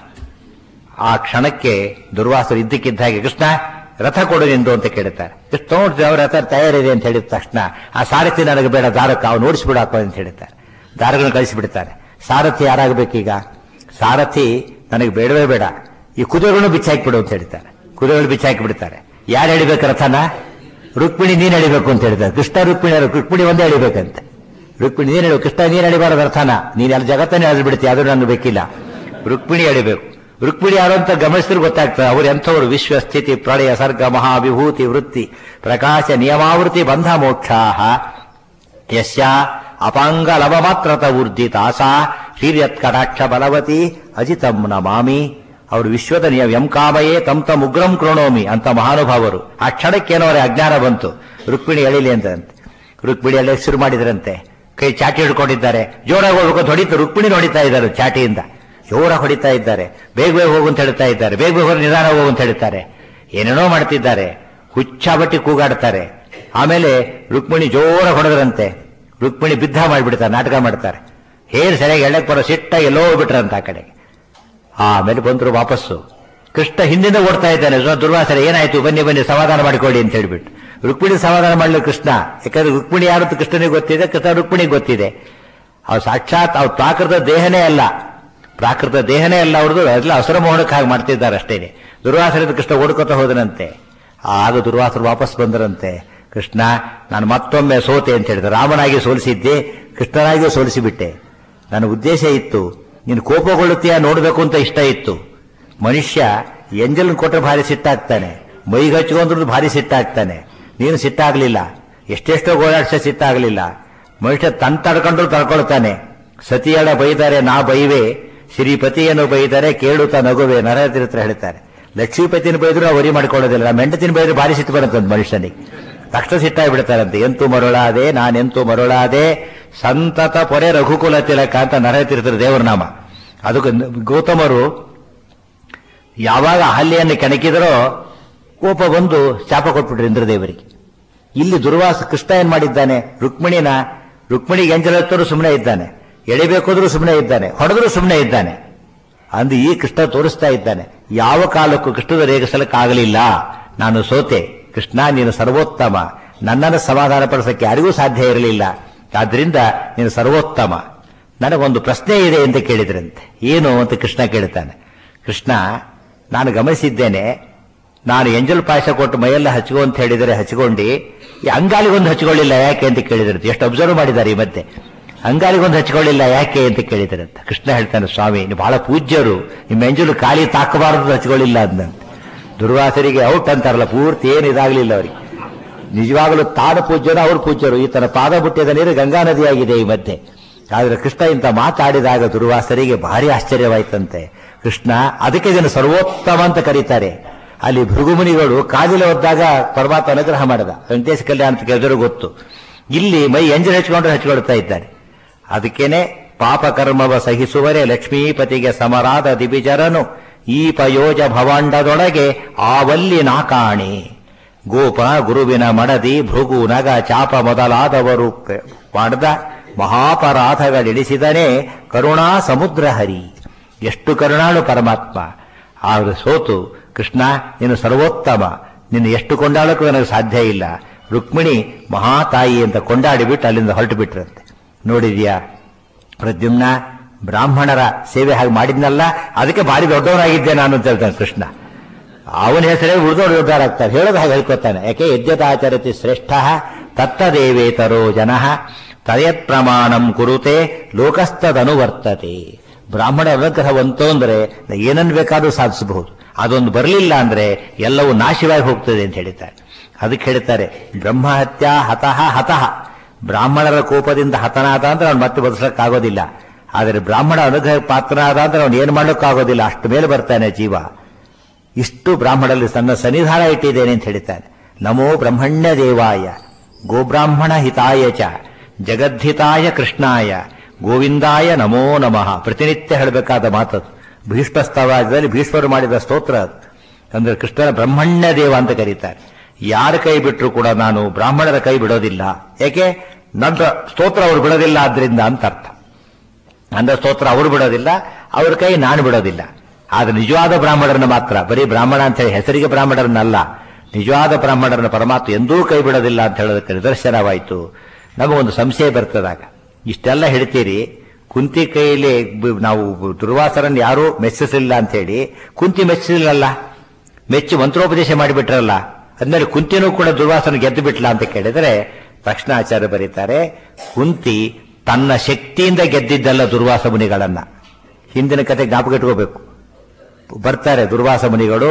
ಆ ಕ್ಷಣಕ್ಕೆ ದುರ್ವಾಸರು ಇದ್ದಕ್ಕಿದ್ದ ಹಾಗೆ ಕೃಷ್ಣ ರಥ ಕೊಡು ನಿಂದು ಅಂತ ಕೇಳುತ್ತಾರೆ ಕೃಷ್ಣ ನೋಡ್ತೀವಿ ಅವ್ರ ರಥ ತಯಾರಿದೆ ಅಂತ ಹೇಳಿದ ತಕ್ಷಣ ಆ ಸಾರಥಿ ನನಗೆ ಬೇಡ ದಾರಕ್ಕೆ ಅವ್ನು ಓಡಿಸ್ಬಿಡಾಕೋ ಅಂತ ಹೇಳ್ತಾರೆ ದಾರಗಳನ್ನು ಕಳಿಸಿಬಿಡ್ತಾರೆ ಸಾರಥಿ ಯಾರಾಗಬೇಕೀಗ ಸಾರಥಿ ನನಗೆ ಬೇಡವೇ ಬೇಡ ಈ ಕುದುರೆಗಳನ್ನು ಬಿಚ್ಚಾಕಿಬಿಡು ಅಂತ ಹೇಳ್ತಾರೆ ಕುದುರೆಗಳು ಬಿಚ್ಚಾಕಿ ಬಿಡ್ತಾರೆ ಯಾರು ಎಳಿಬೇಕು ರಥನ ರುಕ್ಮಿಣಿ ನೀನ್ ಎಳಿಬೇಕು ಅಂತ ಹೇಳ್ತಾರೆ ಕೃಷ್ಣ ರುಕ್ಮಿಣಿ ಅಲ್ಲ, ರುಕ್ಮಿಣಿ ಒಂದೇ ಎಳಿಬೇಕಂತೆ ರುಕ್ಮಿಣಿ ನೀನ್ ಹೇಳು ಕೃಷ್ಣ ನೀನ್ ಎಳಿಬಾರದು ರಥನ ನೀನ್ ಎಲ್ಲ ಜಗತ್ತನ್ನೇ ಎಳೆದು ಬಿಡ್ತಿ ಅದು ನನಗೆ ಬೇಕಿಲ್ಲ ರುಕ್ಮಿಣಿ ಎಳಿಬೇಕು ರುಕ್ಮಿಣಿ ಯಾರು ಅಂತ ಗಮನಿಸಿದ್ರೆ ಗೊತ್ತಾಗ್ತದೆ ಅವ್ರು ಎಂಥವ್ರು ವಿಶ್ವ ಸ್ಥಿತಿ ಪ್ರಳಯ ಸರ್ಗ ಮಹಾವಿಭೂತಿ ವೃತ್ತಿ ಪ್ರಕಾಶ ನಿಯಮಾವೃತಿ ಬಂಧ ಮೋಕ್ಷಾಹ ಯಸ್ಯ ಅಪಾಂಗ ಲವ ಮಾತ್ರತ ಊರ್ಜಿತಾಸಾ ಹಿರಿಯತ್ಕಟಾಕ್ಷ ಬಲವತಿ ಅಜಿತಂ ನಮಾಮಿ ಅವರು ವಿಶ್ವದ ನಿಯಮ ಎಂ ಕಾಮಯೇ ತಮ್ ತಮ್ ಉಗ್ರಂ ಕೃಣೋಮಿ ಅಂತ ಮಹಾನುಭಾವರು ಆ ಕ್ಷಣಕ್ಕೇನೋ ಅವರ ಅಜ್ಞಾನ ಬಂತು ರುಕ್ಮಿಣಿ ಎಳಿಲಿ ಅಂತಂತೆ ರುಕ್ಮಿಣಿ ಎಳೆ ಶುರು ಮಾಡಿದ್ರಂತೆ ಕೈ ಚಾಟಿ ಹಿಡ್ಕೊಂಡಿದ್ದಾರೆ ಜೋರಾಗಿ ಹೋಗ್ಬೇಕು ಅಂತ ಹೊಡಿತು ರುಕ್ಮಿಣಿ ಹೊಡಿತಾ ಇದ್ದಾರೆ ಚಾಟಿಯಿಂದ ಜೋರಾಗಿ ಹೊಡಿತಾ ಇದ್ದಾರೆ ಬೇಗ ಬೇಗ ಹೋಗು ಅಂತ ಹೇಳ್ತಾ ಇದ್ದಾರೆ ಬೇಗ ಬೇಗ ಹೋಗಿ ನಿಧಾನ ಹೋಗು ಅಂತ ಹೇಳ್ತಾರೆ ಏನೇನೋ ಮಾಡ್ತಿದ್ದಾರೆ ಹುಚ್ಚಾಬಟ್ಟಿ ಕೂಗಾಡ್ತಾರೆ ಆಮೇಲೆ ರುಕ್ಮಿಣಿ ಜೋರಾಗಿ ಹೊಡೆದ್ರಂತೆ ರುಕ್ಮಿಣಿ ಬಿದ್ದ ಮಾಡಿಬಿಡ್ತಾರೆ ನಾಟಕ ಮಾಡ್ತಾರೆ ಹೇರ್ ಸರಿಯಾಗಿ ಎಳ್ಳಕ್ ಬರೋ ಸಿಟ್ಟ ಎಲ್ಲೋ ಹೋಗ್ಬಿಟ್ರಂತ ಆ ಕಡೆಗೆ ಆಮೇಲೆ ಬಂದ್ರು ವಾಪಸ್ಸು ಕೃಷ್ಣ ಹಿಂದಿಂದ ಓಡ್ತಾ ಇದ್ದಾನೆ ಸೊ ದುರ್ವಾಸರ ಏನಾಯ್ತು ಬನ್ನಿ ಬನ್ನಿ ಸಮಾಧಾನ ಮಾಡಿಕೊಡಿ ಅಂತ ಹೇಳ್ಬಿಟ್ಟು ರುಕ್ಮಿಣಿ ಸಮಾಧಾನ ಮಾಡಲು ಕೃಷ್ಣ ಯಾಕಂದ್ರೆ ರುಕ್ಮಿಣಿ ಯಾರು ಅಂತ ಕೃಷ್ಣನಿಗೆ ಗೊತ್ತಿದೆ ಕೃಷ್ಣ ರುಕ್ಮಿಣಿಗೆ ಗೊತ್ತಿದೆ ಅವ್ರು ಸಾಕ್ಷಾತ್ ಅವ್ರ ಪ್ರಾಕೃತ ದೇಹನೇ ಅಲ್ಲ ಪ್ರಾಕೃತ ದೇಹನೇ ಅಲ್ಲ ಅವ್ರದ್ದು ಎಲ್ಲ ಹಸುರ ಮೋಹನಕ್ಕೆ ಹಾಗೆ ಮಾಡ್ತಿದ್ದಾರೆ ಅಷ್ಟೇನೆ ದುರ್ವಾಸರದ ಕೃಷ್ಣ ಓಡ್ಕೊತ ಹೋದನಂತೆ ಆಗ ದುರ್ವಾಸರು ವಾಪಸ್ ಬಂದರಂತೆ ಕೃಷ್ಣ ನಾನು ಮತ್ತೊಮ್ಮೆ ಸೋತೆ ಅಂತ ಹೇಳಿದ ರಾಮನಾಗಿ ಸೋಲಿಸಿದ್ದೆ ಕೃಷ್ಣನಾಗಿಯೂ ಸೋಲಿಸಿಬಿಟ್ಟೆ ನನ್ನ ಉದ್ದೇಶ ಇತ್ತು ನೀನು ಕೋಪಗೊಳ್ಳುತ್ತೀಯ ನೋಡಬೇಕು ಅಂತ ಇಷ್ಟ ಇತ್ತು ಮನುಷ್ಯ ಎಂಜಲ್ ಕೊಟ್ಟರೆ ಭಾರಿ ಸಿಟ್ಟಾಗ್ತಾನೆ ಮೈಗೆ ಹಚ್ಕೊಂಡ್ರು ಭಾರಿ ಸಿಟ್ಟಾಗ್ತಾನೆ ನೀನು ಸಿಟ್ಟಾಗ್ಲಿಲ್ಲ ಎಷ್ಟೆಷ್ಟೋ ಗೋಳಾಡ್ಸ ಸಿಟ್ಟಾಗ್ಲಿಲ್ಲ ಮನುಷ್ಯ ತನ್ ತಡ್ಕೊಂಡ್ರು ತಡ್ಕೊಳ್ತಾನೆ ಸತಿಯಳ ಬೈದರೆ ನಾ ಬೈವೆ ಶ್ರೀಪತಿಯನ್ನು ಬೈದರೆ ಕೇಳುತ್ತಾ ನಗುವೆ ನರತಿರ್ತ್ರ ಹೇಳ್ತಾರೆ ಲಕ್ಷ್ಮೀಪತಿನ ಬೈದ್ರು ನಾವು ವರಿ ಮಾಡ್ಕೊಳ್ಳೋದಿಲ್ಲ ನಮ್ಮ ಹೆಂಡತಿನ ಬೈದ್ರೆ ಭಾರಿ ಸಿಟ್ಟು ಬರುತ್ತಂತ ಮನುಷ್ಯನಿಗೆ ತಕ್ಷಣ ಸಿಟ್ಟಾಗಿ ಬಿಡ್ತಾರಂತೆ ಎಂತೂ ಮರುಳಾದೆ ನಾನೆಂತೂ ಮರುಳಾದೆ ಸಂತತ ಪೊರೆ ರಘುಕುಲ ತಿಲಕ ಅಂತ ನರತಿರ್ತಾರೆ ದೇವರ ನಾಮ ಅದಕ್ಕೆ ಗೌತಮರು ಯಾವಾಗ ಅಹಲ್ಯೆಯನ್ನು ಕೆಣಕಿದರೋ ಕೋಪ ಬಂದು ಶಾಪ ಕೊಟ್ಬಿಟ್ರು ಇಂದ್ರದೇವರಿಗೆ ಇಲ್ಲಿ ದುರ್ವಾಸ ಕೃಷ್ಣ ಏನ್ ಮಾಡಿದ್ದಾನೆ ರುಕ್ಮಿಣಿನ ರುಕ್ಮಿಣಿಗೆ ಎಂಜಲತ್ತರು ಸುಮ್ಮನೆ ಇದ್ದಾನೆ ಎಳಿಬೇಕಾದ್ರೂ ಸುಮ್ಮನೆ ಇದ್ದಾನೆ ಹೊಡೆದ್ರೂ ಸುಮ್ಮನೆ ಇದ್ದಾನೆ ಅಂದು ಈ ಕೃಷ್ಣ ತೋರಿಸ್ತಾ ಇದ್ದಾನೆ ಯಾವ ಕಾಲಕ್ಕೂ ಕೃಷ್ಣದ ರೇಗಿಸಲಿಕ್ಕಾಗಲಿಲ್ಲ ನಾನು ಸೋತೆ ಕೃಷ್ಣ ನೀನು ಸರ್ವೋತ್ತಮ ನನ್ನನ್ನು ಸಮಾಧಾನ ಪಡಿಸಕ್ಕೆ ಯಾರಿಗೂ ಸಾಧ್ಯ ಇರಲಿಲ್ಲ ಆದ್ರಿಂದ ನೀನು ಸರ್ವೋತ್ತಮ ನನಗೊಂದು ಪ್ರಶ್ನೆ ಇದೆ ಅಂತ ಕೇಳಿದ್ರಂತೆ ಏನು ಅಂತ ಕೃಷ್ಣ ಕೇಳ್ತಾನೆ ಕೃಷ್ಣ ನಾನು ಗಮನಿಸಿದ್ದೇನೆ ನಾನು ಎಂಜಲ್ ಪಾಯಸ ಕೊಟ್ಟು ಮೈಯೆಲ್ಲ ಹಚ್ಕೋ ಅಂತ ಹೇಳಿದರೆ ಹಚ್ಕೊಂಡು ಈ ಅಂಗಾಲಿಗೊಂದು ಹಚ್ಕೊಳ್ಳಿಲ್ಲ ಯಾಕೆ ಅಂತ ಕೇಳಿದ್ರಂತೆ ಎಷ್ಟು ಅಬ್ಸರ್ವ್ ಮಾಡಿದ್ದಾರೆ ಈ ಮಧ್ಯೆ ಅಂಗಾಲಿಗೊಂದು ಹಚ್ಕೊಳ್ಳಿಲ್ಲ ಯಾಕೆ ಅಂತ ಕೇಳಿದ್ರಂತೆ ಕೃಷ್ಣ ಹೇಳ್ತಾನೆ ಸ್ವಾಮಿ ನೀವು ಬಹಳ ಪೂಜ್ಯರು ನಿಮ್ಮ ಎಂಜಲು ಖಾಲಿ ತಾಕಬಾರದು ಹಚ್ಕೊಳ್ಳಿಲ್ಲ ಅದಂತೆ ದುರ್ವಾಸರಿಗೆ ಔಟ್ ಅಂತಾರಲ್ಲ ಪೂರ್ತಿ ಏನು ಇದಾಗಲಿಲ್ಲ ಅವರಿಗೆ ನಿಜವಾಗಲೂ ತಾನು ಪೂಜ್ಯರು ಅವ್ರು ಪೂಜ್ಯರು ಈತನ ಪಾದ ಬುಟ್ಟಿದ ನೀರು ಗಂಗಾ ನದಿಯಾಗಿದೆ ಈ ಮಧ್ಯೆ ಆದ್ರೆ ಕೃಷ್ಣ ಇಂತ ಮಾತಾಡಿದಾಗ ದುರ್ವಾಸರಿಗೆ ಭಾರಿ ಆಶ್ಚರ್ಯವಾಯ್ತಂತೆ ಕೃಷ್ಣ ಅದಕ್ಕೆ ಇದನ್ನು ಸರ್ವೋತ್ತಮ ಅಂತ ಕರೀತಾರೆ ಅಲ್ಲಿ ಭೃಗುಮುನಿಗಳು ಕಾದಿಲ ಒದ್ದಾಗ ಪರಮಾತ್ಮ ಅನುಗ್ರಹ ಮಾಡದ ವೆಂಕಟೇಶ ಕಲ್ಯಾಣ ಅಂತ ಕೇಳಿದ್ರು ಗೊತ್ತು ಇಲ್ಲಿ ಮೈ ಎಂಜಲು ಹಚ್ಕೊಂಡ್ರೆ ಹಚ್ಕೊಳ್ತಾ ಇದ್ದಾರೆ ಅದಕ್ಕೇನೆ ಪಾಪ ಕರ್ಮವ ಸಹಿಸುವರೆ ಲಕ್ಷ್ಮೀಪತಿಗೆ ಸಮರಾದ ದಿವಿಜರನು ಈ ಪಯೋಜ ಭವಾಂಡದೊಳಗೆ ಆವಲ್ಲಿ ನಾಕಾಣಿ ಗೋಪ ಗುರುವಿನ ಮಡದಿ ಭೃಗು ನಗ ಚಾಪ ಮೊದಲಾದವರು ಕ- ಮಾಡಿದ ಮಹಾಪರಾಧಗಳಿಡಿಸಿದನೇ ಕರುಣಾ ಸಮುದ್ರ ಹರಿ ಎಷ್ಟು ಕರುಣಾಳು ಪರಮಾತ್ಮ ಆದ್ರೆ ಸೋತು ಕೃಷ್ಣ ನೀನು ಸರ್ವೋತ್ತಮ ನಿನ್ನ ಎಷ್ಟು ಕೊಂಡಾಡಕ್ಕೂ ನನಗೆ ಸಾಧ್ಯ ಇಲ್ಲ ರುಕ್ಮಿಣಿ ಮಹಾತಾಯಿ ಅಂತ ಕೊಂಡಾಡಿಬಿಟ್ಟು ಅಲ್ಲಿಂದ ಹೊರಟು ಬಿಟ್ರಂತೆ ನೋಡಿದ್ಯಾ ಪ್ರದ್ಯುಮ್ನ ಬ್ರಾಹ್ಮಣರ ಸೇವೆ ಹಾಗೆ ಮಾಡಿದ್ನಲ್ಲ ಅದಕ್ಕೆ ಭಾರಿ ದೊಡ್ಡವನಾಗಿದ್ದೆ ನಾನು ಅಂತ ಹೇಳ್ತಾನೆ ಕೃಷ್ಣ ಅವನ ಹೆಸರೇ ಉಳಿದೋಡು ದೊಡ್ಡವರಾಗ್ತಾರೆ ಹೇಳೋದು ಹಾಗೆ ಹೇಳ್ಕೊತಾನೆ ಯಾಕೆ ಯದ್ಯತಾಚರತಿ ಶ್ರೇಷ್ಠ ತತ್ತದೇವೇತರೋ ಜನ ತಯತ್ ಪ್ರಮಾಣಂ ಕುರುತೆ ಲೋಕಸ್ತದನುವರ್ತತೆ ಬ್ರಾಹ್ಮಣ ಅನುಗ್ರಹವಂತು ಅಂದ್ರೆ ಏನನ್ನು ಬೇಕಾದ್ರೂ ಸಾಧಿಸಬಹುದು ಅದೊಂದು ಬರಲಿಲ್ಲ ಅಂದ್ರೆ ಎಲ್ಲವೂ ನಾಶವಾಗಿ ಹೋಗ್ತದೆ ಅಂತ ಹೇಳ್ತಾರೆ ಅದಕ್ಕೆ ಹೇಳ್ತಾರೆ ಬ್ರಹ್ಮಹತ್ಯ ಹತಃ ಹತಃ ಬ್ರಾಹ್ಮಣರ ಕೋಪದಿಂದ ಹತನಾದ ಅಂದ್ರೆ ಅವ್ನು ಮತ್ತೆ ಬದುಕಕ್ಕಾಗೋದಿಲ್ಲ ಆದರೆ ಬ್ರಾಹ್ಮಣ ಅನುಗ್ರಹ ಪಾತ್ರನಾದ ಅಂದ್ರೆ ಅವ್ನು ಏನು ಮಾಡೋಕ್ಕಾಗೋದಿಲ್ಲ ಅಷ್ಟು ಮೇಲೆ ಬರ್ತಾನೆ ಜೀವ ಇಷ್ಟು ಬ್ರಾಹ್ಮಣರಲ್ಲಿ ತನ್ನ ಸನ್ನಿಧಾನ ಇಟ್ಟಿದ್ದೇನೆ ಅಂತ ಹೇಳ್ತಾನೆ ನಮೋ ಬ್ರಹ್ಮಣ್ಯ ದೇವಾಯ ಗೋಬ್ರಾಹ್ಮಣ ಹಿತಾಯ ಚ ಜಗದ್ಧಿತಾಯ ಕೃಷ್ಣಾಯ ಗೋವಿಂದಾಯ ನಮೋ ನಮಃ ಪ್ರತಿನಿತ್ಯ ಹೇಳಬೇಕಾದ ಮಾತದು ಭೀಷ್ಮಸ್ತವಾದಲ್ಲಿ ಭೀಷ್ಮರು ಮಾಡಿದ ಸ್ತೋತ್ರ ಅದು ಅಂದ್ರೆ ಕೃಷ್ಣನ ಬ್ರಹ್ಮಣ್ಯ ದೇವ ಅಂತ ಕರೀತಾರೆ ಯಾರ ಕೈ ಬಿಟ್ಟರು ಕೂಡ ನಾನು ಬ್ರಾಹ್ಮಣರ ಕೈ ಬಿಡೋದಿಲ್ಲ ಯಾಕೆ ನನ್ನ ಸ್ತೋತ್ರ ಅವರು ಬಿಡೋದಿಲ್ಲ ಆದ್ರಿಂದ ಅಂತ ಅರ್ಥ ನನ್ನ ಸ್ತೋತ್ರ ಅವರು ಬಿಡೋದಿಲ್ಲ ಅವ್ರ ಕೈ ನಾನು ಬಿಡೋದಿಲ್ಲ ಆದ್ರೆ ನಿಜವಾದ ಬ್ರಾಹ್ಮಣರನ್ನ ಮಾತ್ರ ಬರೀ ಬ್ರಾಹ್ಮಣ ಅಂತ ಹೇಳಿ ಹೆಸರಿಗೆ ಬ್ರಾಹ್ಮಣರನ್ನಲ್ಲ ನಿಜವಾದ ಬ್ರಾಹ್ಮಣರನ್ನ ಪರಮಾತ್ಮ ಎಂದೂ ಕೈ ಬಿಡೋದಿಲ್ಲ ಅಂತ ಹೇಳೋದಕ್ಕೆ ನಿದರ್ಶನವಾಯಿತು ನಮಗೊಂದು ಸಂಶಯ ಬರ್ತದಾಗ ಇಷ್ಟೆಲ್ಲ ಹೇಳ್ತೀರಿ ಕುಂತಿ ಕೈಯಲ್ಲಿ ಬ- ನಾವು ದುರ್ವಾಸರನ್ನು ಯಾರೂ ಮೆಚ್ಚಿಸಲಿಲ್ಲ ಅಂತ ಹೇಳಿ ಕುಂತಿ ಮೆಚ್ಚಿಸಲಿಲ್ಲಲ್ಲ ಮೆಚ್ಚಿ ಮಂತ್ರೋಪದೇಶ ಮಾಡಿಬಿಟ್ರಲ್ಲ ಅಂದ್ಮೇಲೆ ಕುಂತಿನೂ ಕೂಡ ದುರ್ವಾಸನ ಗೆದ್ದು ಬಿಟ್ಲ ಅಂತ ಕೇಳಿದರೆ ತಕ್ಷಣ ಆಚಾರ್ಯ ಬರೀತಾರೆ ಕುಂತಿ ತನ್ನ ಶಕ್ತಿಯಿಂದ ಗೆದ್ದಿದ್ದಲ್ಲ ದುರ್ವಾಸ ಮುನಿಗಳನ್ನ ಹಿಂದಿನ ಕತೆ ಜ್ಞಾಪಕ ಇಟ್ಕೋಬೇಕು ಬರ್ತಾರೆ ದುರ್ವಾಸ ಮುನಿಗಳು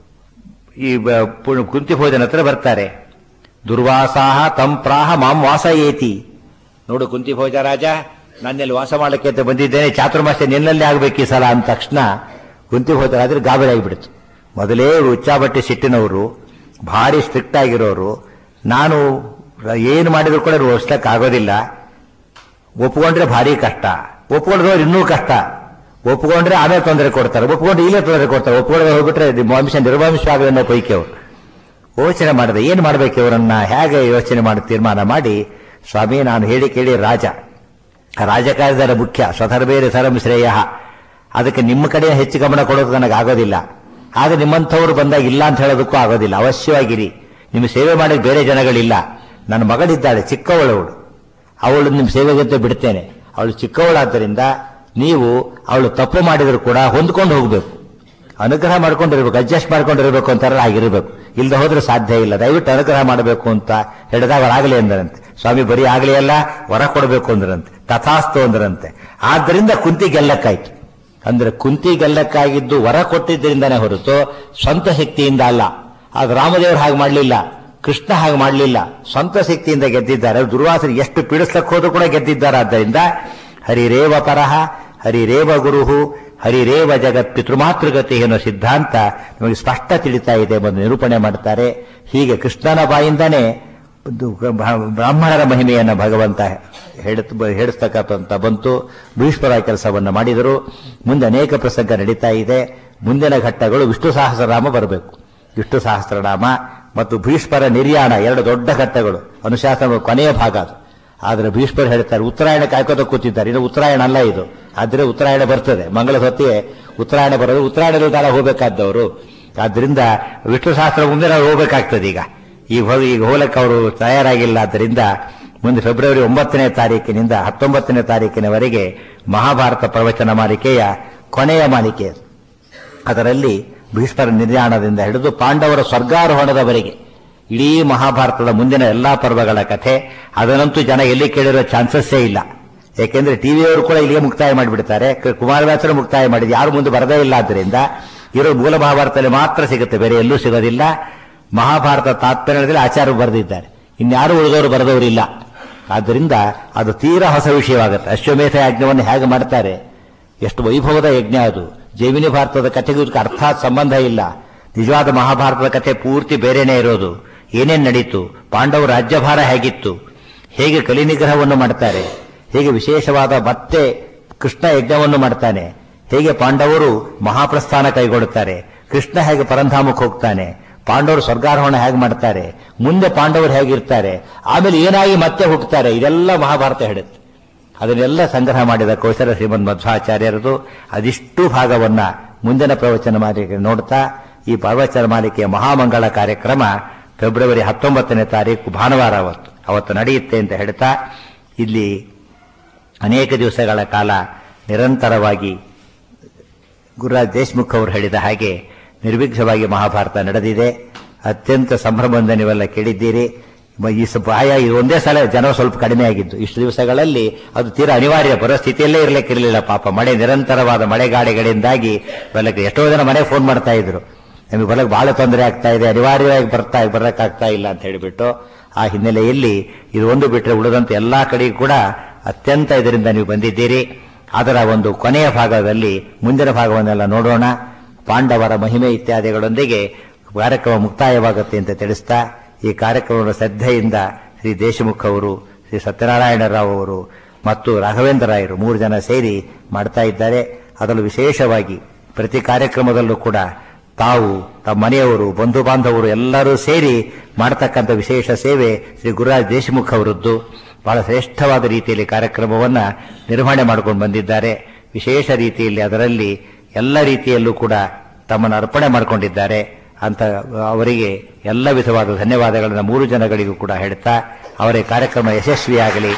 ಈ ಬ- ಪು- ಕುಂತಿ ಭೋಜನ ಹತ್ರ ಬರ್ತಾರೆ ದುರ್ವಾಸಾಹ ತಂಪ್ರಾಹ ಮಾಂ ವಾಸಯೇತಿ ನೋಡು ಕುಂತಿ ಭೋಜ ರಾಜ ನನ್ನಲ್ಲಿ ವಾಸ ಮಾಡಲಿಕ್ಕೆ ಅಂತ ಬಂದಿದ್ದೇನೆ ಚಾತುರ್ಮಾಸ್ಯ ನಿನ್ನಲ್ಲಿ ಆಗ್ಬೇಕು ಈ ಸಲ ಅಂದ ತಕ್ಷಣ ಕುಂತಿ ಭೋಜ ರಾಜರು ಗಾಬರಿ ಆಗಿಬಿಡ್ತು ಮೊದಲೇ ಇವ್ರು ಉಚ್ಚಾಬಟ್ಟೆ ಸಿಟ್ಟಿನವರು ಭಾರಿ ಸ್ಟ್ರಿಕ್ಟ್ ಆಗಿರೋರು ನಾನು ಏನು ಮಾಡಿದ್ರು ಕೂಡ ಇವ್ರು ಆಗೋದಿಲ್ಲ ಒಪ್ಕೊಂಡ್ರೆ ಭಾರಿ ಕಷ್ಟ ಒಪ್ಕೊಂಡ್ರೆ ಇನ್ನೂ ಕಷ್ಟ ಒಪ್ಕೊಂಡ್ರೆ ಆಮೇಲೆ ತೊಂದರೆ ಕೊಡ್ತಾರೆ ಒಪ್ಕೊಂಡ್ರೆ ಇಲ್ಲೇ ತೊಂದರೆ ಕೊಡ್ತಾರೆ ಒಪ್ಕೊಂಡ್ರೆ ಹೋಗ್ಬಿಟ್ರೆ ನಿಮ್ಮ ವಂಶ ನಿರ್ವಂಶವಾಗಿ ಅನ್ನೋ ಪೈಕಿ ಅವರು ಯೋಚನೆ ಮಾಡಿದೆ ಏನು ಮಾಡಬೇಕು ಇವರನ್ನ ಹೇಗೆ ಯೋಚನೆ ಮಾಡಿ ತೀರ್ಮಾನ ಮಾಡಿ ಸ್ವಾಮಿ ನಾನು ಹೇಳಿ ಕೇಳಿ ರಾಜ ರಾಜಕಾರ್ಯದ ಮುಖ್ಯ ಸ್ವಧರ್ಬೇರೆ ಸರಂ ಶ್ರೇಯ ಅದಕ್ಕೆ ನಿಮ್ಮ ಕಡೆ ಹೆಚ್ಚು ಗಮನ ಕೊಡೋದು ನನಗೆ ಆಗೋದಿಲ್ಲ ಆದ್ರೆ ನಿಮ್ಮಂಥವ್ರು ಬಂದಾಗ ಇಲ್ಲ ಅಂತ ಹೇಳೋದಕ್ಕೂ ಆಗೋದಿಲ್ಲ ಅವಶ್ಯವಾಗಿರಿ ನಿಮ್ಮ ಸೇವೆ ಮಾಡಕ್ಕೆ ಬೇರೆ ಜನಗಳಿಲ್ಲ ನನ್ನ ಮಗಳಿದ್ದಾಳೆ ಚಿಕ್ಕವಳವಳು ಅವಳು ನಿಮ್ಮ ಸೇವೆಗಂತ ಬಿಡ್ತೇನೆ ಅವಳು ಚಿಕ್ಕವಳಾದ್ದರಿಂದ ನೀವು ಅವಳು ತಪ್ಪು ಮಾಡಿದ್ರು ಕೂಡ ಹೊಂದ್ಕೊಂಡು ಹೋಗಬೇಕು ಅನುಗ್ರಹ ಮಾಡ್ಕೊಂಡಿರ್ಬೇಕು ಅಡ್ಜಸ್ಟ್ ಮಾಡ್ಕೊಂಡಿರ್ಬೇಕು ಅಂತಾರಲ್ಲ ಆಗಿರ್ಬೇಕು ಇಲ್ಲದೆ ಹೋದ್ರೆ ಸಾಧ್ಯ ಇಲ್ಲ ದಯವಿಟ್ಟು ಅನುಗ್ರಹ ಮಾಡಬೇಕು ಅಂತ ಹೇಳಿದಾಗ ಆಗಲಿ ಅಂದರಂತೆ ಸ್ವಾಮಿ ಬರೀ ಆಗಲಿ ಅಲ್ಲ ವರ ಕೊಡಬೇಕು ಅಂದ್ರಂತೆ ತಥಾಸ್ತು ಅಂದ್ರಂತೆ ಆದ್ದರಿಂದ ಕುಂತಿ ಗೆಲ್ಲಕ್ಕಾಯ್ತು ಅಂದ್ರೆ ಕುಂತಿ ಗೆಲ್ಲಕ್ಕಾಗಿದ್ದು ವರ ಕೊಟ್ಟಿದ್ದರಿಂದನೇ ಹೊರತು ಸ್ವಂತ ಶಕ್ತಿಯಿಂದ ಅಲ್ಲ ಆಗ ರಾಮದೇವರು ಹಾಗೆ ಮಾಡಲಿಲ್ಲ ಕೃಷ್ಣ ಹಾಗೆ ಮಾಡಲಿಲ್ಲ ಸ್ವಂತ ಶಕ್ತಿಯಿಂದ ಗೆದ್ದಿದ್ದಾರೆ ದುರ್ವಾಸರು ಎಷ್ಟು ಪೀಡಿಸ್ಲಕ್ಕೆ ಹೋದ್ರು ಕೂಡ ಗೆದ್ದಿದ್ದಾರೆ ಆದ್ದರಿಂದ ಹರಿರೇವ ಪರಹ ಹರಿರೇವ ಗುರುಹು ಹರಿರೇವ ಜಗತ್ ಪಿತೃಮಾತೃಗತಿ ಎನ್ನುವ ಸಿದ್ಧಾಂತ ನಮಗೆ ಸ್ಪಷ್ಟ ತಿಳಿತಾ ಇದೆ ಎಂದು ನಿರೂಪಣೆ ಮಾಡ್ತಾರೆ ಹೀಗೆ ಕೃಷ್ಣನ ಬಾಯಿಂದಾನೇ ಒಂದು ಬ್ರಾಹ್ಮಣರ ಮಹಿಮೆಯನ್ನು ಭಗವಂತ ಹೇಳುತ್ತ ಹೇಳಿಸ್ತಕ್ಕಂಥ ಬಂತು ಭೀಷ್ಮರ ಕೆಲಸವನ್ನು ಮಾಡಿದರು ಮುಂದೆ ಅನೇಕ ಪ್ರಸಂಗ ನಡೀತಾ ಇದೆ ಮುಂದಿನ ಘಟ್ಟಗಳು ವಿಷ್ಣು ಸಹಸ್ರನಾಮ ಬರಬೇಕು ವಿಷ್ಣು ಸಹಸ್ರನಾಮ ಮತ್ತು ಭೀಷ್ಮರ ನಿರ್ಯಾಣ ಎರಡು ದೊಡ್ಡ ಘಟ್ಟಗಳು ಅನುಶಾಸನ ಕೊನೆಯ ಭಾಗ ಅದು ಆದರೆ ಭೀಷ್ಮರು ಹೇಳ್ತಾರೆ ಉತ್ತರಾಯಣ ಕಾಯ್ಕೋತ ಕೂತಿದ್ದಾರೆ ಇನ್ನು ಉತ್ತರಾಯಣ ಅಲ್ಲ ಇದು ಆದ್ರೆ ಉತ್ತರಾಯಣ ಬರ್ತದೆ ಮಂಗಳ ಹೊತ್ತಿಗೆ ಉತ್ತರಾಯಣ ಬರೋದು ಉತ್ತರಾಯಣದ ಕಾಲ ಹೋಗಬೇಕಾದವರು ಆದ್ರಿಂದ ವಿಷ್ಣು ಶಾಸ್ತ್ರ ಮುಂದೆ ನಾವು ಹೋಗಬೇಕಾಗ್ತದೆ ಈಗ ಈಗ ಹೋಗಿ ಈಗ ಹೋಗಕ್ಕೆ ಅವರು ತಯಾರಾಗಿಲ್ಲ ಆದ್ದರಿಂದ ಮುಂದೆ ಫೆಬ್ರವರಿ ಒಂಬತ್ತನೇ ತಾರೀಕಿನಿಂದ ಹತ್ತೊಂಬತ್ತನೇ ತಾರೀಕಿನವರೆಗೆ ಮಹಾಭಾರತ ಪ್ರವಚನ ಮಾಲಿಕೆಯ ಕೊನೆಯ ಮಾಲಿಕೆ ಅದು. ಅದರಲ್ಲಿ ಭೀಷ್ಮರ ನಿರ್ಯಾಣದಿಂದ ಹಿಡಿದು ಪಾಂಡವರ ಸ್ವರ್ಗಾರೋಹಣದವರೆಗೆ ಇಡೀ ಮಹಾಭಾರತದ ಮುಂದಿನ ಎಲ್ಲಾ ಪರ್ವಗಳ ಕಥೆ ಅದನ್ನಂತೂ ಜನ ಎಲ್ಲಿ ಕೇಳಿರೋ ಚಾನ್ಸಸ್ಸೇ ಇಲ್ಲ ಯಾಕೆಂದ್ರೆ ಟಿವಿಯವರು ಕೂಡ ಇಲ್ಲಿಗೆ ಮುಕ್ತಾಯ ಮಾಡಿಬಿಡ್ತಾರೆ ಕ- ಕುಮಾರವ್ಯಾಸರು ಮುಕ್ತಾಯ ಮಾಡಿದ್ದು ಯಾರು ಮುಂದೆ ಬರದೇ ಇಲ್ಲ ಆದ್ದರಿಂದ ಇರೋ ಮೂಲ ಮಹಾಭಾರತದಲ್ಲಿ ಮಾತ್ರ ಸಿಗುತ್ತೆ ಬೇರೆ ಎಲ್ಲೂ ಸಿಗೋದಿಲ್ಲ ಮಹಾಭಾರತ ತಾತ್ಪರ್ಯದಲ್ಲಿ ಆಚಾರ್ಯರು ಬರೆದಿದ್ದಾರೆ ಇನ್ಯಾರು ಉಳಿದವರು ಬರೆದವರಿಲ್ಲ ಆದ್ದರಿಂದ ಅದು ತೀರಾ ಹೊಸ ವಿಷಯವಾಗುತ್ತೆ ಅಶ್ವಮೇಧ ಯಜ್ಞವನ್ನು ಹೇಗೆ ಮಾಡ್ತಾರೆ ಎಷ್ಟು ವೈಭವದ ಯಜ್ಞ ಅದು ಜೈಮಿನಿ ಭಾರತದ ಕಥೆಗೂ ಇದಕ್ಕೆ ಅರ್ಥಾತ್ ಸಂಬಂಧ ಇಲ್ಲ ನಿಜವಾದ ಮಹಾಭಾರತದ ಕಥೆ ಪೂರ್ತಿ ಬೇರೆನೇ ಇರೋದು ಏನೇನ್ ನಡೀತು ಪಾಂಡವ ರಾಜ್ಯಭಾರ ಹೇಗಿತ್ತು ಹೇಗೆ ಕಲಿನಿಗ್ರಹವನ್ನು ಮಾಡ್ತಾರೆ ಹೇಗೆ ವಿಶೇಷವಾದ ಮತ್ತೆ ಕೃಷ್ಣ ಯಜ್ಞವನ್ನು ಮಾಡ್ತಾನೆ ಹೇಗೆ ಪಾಂಡವರು ಮಹಾಪ್ರಸ್ಥಾನ ಕೈಗೊಳ್ಳುತ್ತಾರೆ ಕೃಷ್ಣ ಹೇಗೆ ಪರಂಧಾಮಕ್ಕೆ ಹೋಗ್ತಾನೆ ಪಾಂಡವರು ಸ್ವರ್ಗಾರೋಹಣ ಹೇಗೆ ಮಾಡ್ತಾರೆ ಮುಂದೆ ಪಾಂಡವರು ಹೇಗಿರ್ತಾರೆ ಆಮೇಲೆ ಏನಾಗಿ ಮತ್ತೆ ಹೋಗ್ತಾರೆ ಇದೆಲ್ಲ ಮಹಾಭಾರತ ಹೇಳುತ್ತೆ ಅದನ್ನೆಲ್ಲ ಸಂಗ್ರಹ ಮಾಡಿದ ಕೌಶಲ ಶ್ರೀಮದ್ ಮಧ್ವಾಚಾರ್ಯರದು ಅದಿಷ್ಟು ಭಾಗವನ್ನ ಮುಂದಿನ ಪ್ರವಚನ ಮಾಲಿಕೆ ನೋಡ್ತಾ ಈ ಪ್ರವಚನ ಮಾಲಿಕೆಯ ಮಹಾಮಂಗಳ ಕಾರ್ಯಕ್ರಮ ಫೆಬ್ರವರಿ ಹತ್ತೊಂಬತ್ತನೇ ತಾರೀಕು ಭಾನುವಾರ ಅವತ್ತು ಅವತ್ತು ನಡೆಯುತ್ತೆ ಅಂತ ಹೇಳ್ತಾ ಇಲ್ಲಿ ಅನೇಕ ದಿವಸಗಳ ಕಾಲ ನಿರಂತರವಾಗಿ ಗುರುರಾಜ್ ದೇಶ್ಮುಖ್ ಅವರು ಹೇಳಿದ ಹಾಗೆ ನಿರ್ವಿಘ್ನವಾಗಿ ಮಹಾಭಾರತ ನಡೆದಿದೆ ಅತ್ಯಂತ ಸಂಭ್ರಮದಿಂದ ನೀವೆಲ್ಲ ಕೇಳಿದ್ದೀರಿ ಮ- ಈ ಸ- ಪ್ರಾಯ ಇದು ಒಂದೇ ಸಲ ಜನ ಸ್ವಲ್ಪ ಕಡಿಮೆ ಆಗಿದ್ದು ಇಷ್ಟು ದಿವಸಗಳಲ್ಲಿ ಅದು ತೀರಾ ಅನಿವಾರ್ಯ ಪರಿಸ್ಥಿತಿಯಲ್ಲೇ ಇರಲಿಕ್ಕಿರಲಿಲ್ಲ ಪಾಪ ಮಳೆ ನಿರಂತರವಾದ ಮಳೆಗಾಳಿಗಳಿಂದಾಗಿ ಬೆಳಗ್ಗೆ ಎಷ್ಟೋ ಜನ ಮನೆ ಫೋನ್ ಮಾಡ್ತಾ ಇದ್ರು ನಮಗೆ ಬರಕ್ಕೆ ಬಹಳ ತೊಂದರೆ ಆಗ್ತಾ ಇದೆ ಅನಿವಾರ್ಯವಾಗಿ ಬರ್ತಾ ಬರಕ್ಕಾಗ್ತಾ ಇಲ್ಲ ಅಂತ ಹೇಳಿಬಿಟ್ಟು ಆ ಹಿನ್ನೆಲೆಯಲ್ಲಿ ಇದು ಒಂದು ಬಿಟ್ಟರೆ ಉಳಿದಂತೆ ಎಲ್ಲಾ ಕಡೆಗೂ ಕೂಡ ಅತ್ಯಂತ ಇದರಿಂದ ನೀವು ಬಂದಿದ್ದೀರಿ ಅದರ ಒಂದು ಕೊನೆಯ ಭಾಗದಲ್ಲಿ ಮುಂದಿನ ಭಾಗವನ್ನೆಲ್ಲ ನೋಡೋಣ ಪಾಂಡವರ ಮಹಿಮೆ ಇತ್ಯಾದಿಗಳೊಂದಿಗೆ ಕಾರ್ಯಕ್ರಮ ಮುಕ್ತಾಯವಾಗುತ್ತೆ ಅಂತ ತಿಳಿಸ್ತಾ ಈ ಕಾರ್ಯಕ್ರಮವನ್ನು ಶ್ರದ್ಧೆಯಿಂದ ಶ್ರೀ ದೇಶಮುಖ್ ಅವರು ಶ್ರೀ ಸತ್ಯನಾರಾಯಣ ರಾವ್ ಅವರು ಮತ್ತು ರಾಘವೇಂದ್ರ ರಾಯರು ಮೂರು ಜನ ಸೇರಿ ಮಾಡ್ತಾ ಇದ್ದಾರೆ ಅದರಲ್ಲೂ ವಿಶೇಷವಾಗಿ ಪ್ರತಿ ಕಾರ್ಯಕ್ರಮದಲ್ಲೂ ಕೂಡ ತಾವು ತಮ್ಮ ಮನೆಯವರು ಬಂಧು ಬಾಂಧವರು ಎಲ್ಲರೂ ಸೇರಿ ಮಾಡತಕ್ಕಂಥ ವಿಶೇಷ ಸೇವೆ ಶ್ರೀ ಗುರುರಾಜ್ ದೇಶಮುಖ್ ಅವರದ್ದು ಬಹಳ ಶ್ರೇಷ್ಠವಾದ ರೀತಿಯಲ್ಲಿ ಕಾರ್ಯಕ್ರಮವನ್ನ ನಿರ್ವಹಣೆ ಮಾಡಿಕೊಂಡು ಬಂದಿದ್ದಾರೆ ವಿಶೇಷ ರೀತಿಯಲ್ಲಿ ಅದರಲ್ಲಿ ಎಲ್ಲ ರೀತಿಯಲ್ಲೂ ಕೂಡ ತಮ್ಮನ್ನು ಅರ್ಪಣೆ ಮಾಡಿಕೊಂಡಿದ್ದಾರೆ ಅಂತ ಅವರಿಗೆ ಎಲ್ಲ ವಿಧವಾದ ಧನ್ಯವಾದಗಳನ್ನು ಮೂರು ಜನಗಳಿಗೂ ಕೂಡ ಹೇಳ್ತಾ ಅವರ ಈ ಕಾರ್ಯಕ್ರಮ ಯಶಸ್ವಿಯಾಗಲಿ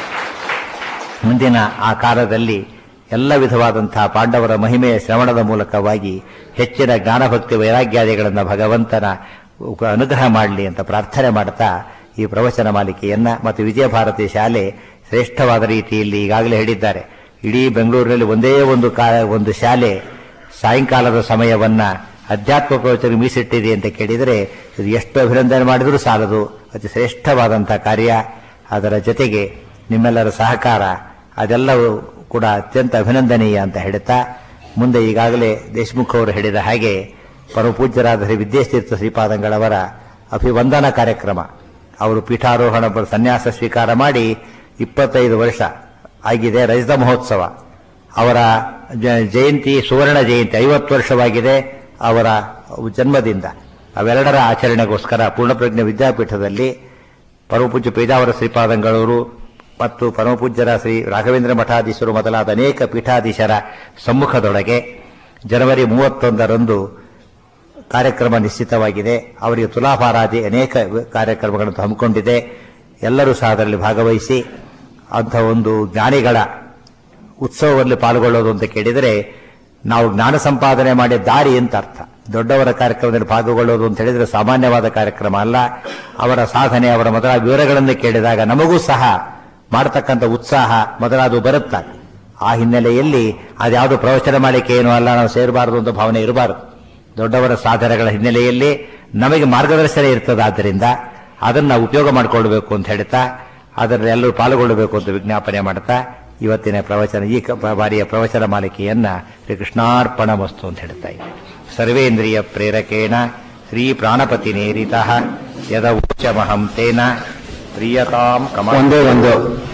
ಮುಂದಿನ ಆ ಕಾಲದಲ್ಲಿ ಎಲ್ಲ ವಿಧವಾದಂತಹ ಪಾಂಡವರ ಮಹಿಮೆಯ ಶ್ರವಣದ ಮೂಲಕವಾಗಿ ಹೆಚ್ಚಿನ ಜ್ಞಾನಭಕ್ತಿ ವೈರಾಗ್ಯಾದಿಗಳನ್ನು ಭಗವಂತನ ಅನುಗ್ರಹ ಮಾಡಲಿ ಅಂತ ಪ್ರಾರ್ಥನೆ ಮಾಡ್ತಾ ಈ ಪ್ರವಚನ ಮಾಲಿಕೆಯನ್ನ ಮತ್ತು ವಿಜಯ ಭಾರತಿ ಶಾಲೆ ಶ್ರೇಷ್ಠವಾದ ರೀತಿಯಲ್ಲಿ ಈಗಾಗಲೇ ಹೇಳಿದ್ದಾರೆ ಇಡೀ ಬೆಂಗಳೂರಿನಲ್ಲಿ ಒಂದೇ ಒಂದು ಕಾ ಒಂದು ಶಾಲೆ ಸಾಯಂಕಾಲದ ಸಮಯವನ್ನ ಅಧ್ಯಾತ್ಮ ಪ್ರವಚನ ಮೀಸಿಟ್ಟಿದೆ ಅಂತ ಕೇಳಿದರೆ ಇದು ಎಷ್ಟು ಅಭಿನಂದನೆ ಮಾಡಿದರೂ ಸಾಲದು ಅತಿ ಶ್ರೇಷ್ಠವಾದಂತಹ ಕಾರ್ಯ ಅದರ ಜೊತೆಗೆ ನಿಮ್ಮೆಲ್ಲರ ಸಹಕಾರ ಅದೆಲ್ಲವೂ ಕೂಡ ಅತ್ಯಂತ ಅಭಿನಂದನೀಯ ಅಂತ ಹೇಳುತ್ತಾ ಮುಂದೆ ಈಗಾಗಲೇ ದೇಶಮುಖ್ ಅವರು ಹೇಳಿದ ಹಾಗೆ ಪರಮಪೂಜ್ಯರಾದ ಶ್ರೀ ವಿದ್ಯಾತೀರ್ಥ ಶ್ರೀಪಾದಂಗಳವರ ಅಭಿವಂದನಾ ಕಾರ್ಯಕ್ರಮ ಅವರು ಪೀಠಾರೋಹಣ ಬ- ಸನ್ಯಾಸ ಸ್ವೀಕಾರ ಮಾಡಿ ಇಪ್ಪತ್ತೈದು ವರ್ಷ ಆಗಿದೆ ರಜತ ಮಹೋತ್ಸವ ಅವರ ಜ- ಜಯಂತಿ ಸುವರ್ಣ ಜಯಂತಿ ಐವತ್ತು ವರ್ಷವಾಗಿದೆ ಅವರ ಜನ್ಮದಿಂದ ಅವೆರಡರ ಆಚರಣೆಗೋಸ್ಕರ ಪೂರ್ಣಪ್ರಜ್ಞ ವಿದ್ಯಾಪೀಠದಲ್ಲಿ ಪರಮಪೂಜ್ಯ ಪೇಜಾವರ ಶ್ರೀಪಾದಂಗಳವರು ಮತ್ತು ಪರಮಪೂಜ್ಯರ ಶ್ರೀ ರಾಘವೇಂದ್ರ ಮಠಾಧೀಶರು ಮೊದಲಾದ ಅನೇಕ ಪೀಠಾಧೀಶರ ಸಮ್ಮುಖದೊಳಗೆ ಜನವರಿ ಮೂವತ್ತೊಂದರಂದು ಕಾರ್ಯಕ್ರಮ ನಿಶ್ಚಿತವಾಗಿದೆ ಅವರಿಗೆ ತುಲಾಭಾರಾದಿ ಅನೇಕ ಕಾರ್ಯಕ್ರಮಗಳನ್ನು ಹಮ್ಮಿಕೊಂಡಿದೆ ಎಲ್ಲರೂ ಸಹ ಅದರಲ್ಲಿ ಭಾಗವಹಿಸಿ ಅಂಥ ಒಂದು ಜ್ಞಾನಿಗಳ ಉತ್ಸವದಲ್ಲಿ ಪಾಲ್ಗೊಳ್ಳೋದು ಅಂತ ಕೇಳಿದರೆ ನಾವು ಜ್ಞಾನ ಸಂಪಾದನೆ ಮಾಡಿ ದಾರಿ ಅಂತ ಅರ್ಥ ದೊಡ್ಡವರ ಕಾರ್ಯಕ್ರಮದಲ್ಲಿ ಭಾಗಗೊಳ್ಳುವುದು ಅಂತ ಹೇಳಿದ್ರೆ ಸಾಮಾನ್ಯವಾದ ಕಾರ್ಯಕ್ರಮ ಅಲ್ಲ ಅವರ ಸಾಧನೆ ಅವರ ಮೊದಲಾದ ವಿವರಗಳನ್ನು ಕೇಳಿದಾಗ ನಮಗೂ ಸಹ ಮಾಡತಕ್ಕಂಥ ಉತ್ಸಾಹ ಮೊದಲಾದವು ಬರುತ್ತಾಗ ಆ ಹಿನ್ನೆಲೆಯಲ್ಲಿ ಅದ್ಯಾವುದು ಪ್ರವಚನ ಮಾಡಲಿಕ್ಕೆ ಏನು ಅಲ್ಲ ನಾವು ಸೇರಬಾರದು ಅಂತ ಭಾವನೆ ಇರಬಾರದು ದೊಡ್ಡವರ ಸಾಧನೆಗಳ ಹಿನ್ನೆಲೆಯಲ್ಲಿ ನಮಗೆ ಮಾರ್ಗದರ್ಶನ ಇರ್ತದಾದ್ದರಿಂದ ಅದನ್ನು ನಾವು ಉಪಯೋಗ ಮಾಡಿಕೊಳ್ಬೇಕು ಅಂತ ಹೇಳ್ತಾ ಅದರಲ್ಲಿ ಎಲ್ಲರೂ ಪಾಲ್ಗೊಳ್ಳಬೇಕು ಅಂತ ವಿಜ್ಞಾಪನೆ ಮಾಡ್ತಾ ಇವತ್ತಿನ ಪ್ರವಚನ ಈ ಕ- ಬಾರಿಯ ಪ್ರವಚನ ಮಾಲಿಕೆಯನ್ನ ಶ್ರೀ ಕೃಷ್ಣಾರ್ಪಣ ವಸ್ತು ಅಂತ ಹೇಳ್ತಾ ಇದ್ದೆ ಸರ್ವೇಂದ್ರಿಯ ಪ್ರೇರಕೇಣ ಶ್ರೀ ಪ್ರಾಣಪತಿ ನೇರಿತ ಯದ ಉಚ್ಚಮಹಂ ತೇನ ಪ್ರಿಯತಾಂ ಕಮ ಒಂದೇ ಒಂದು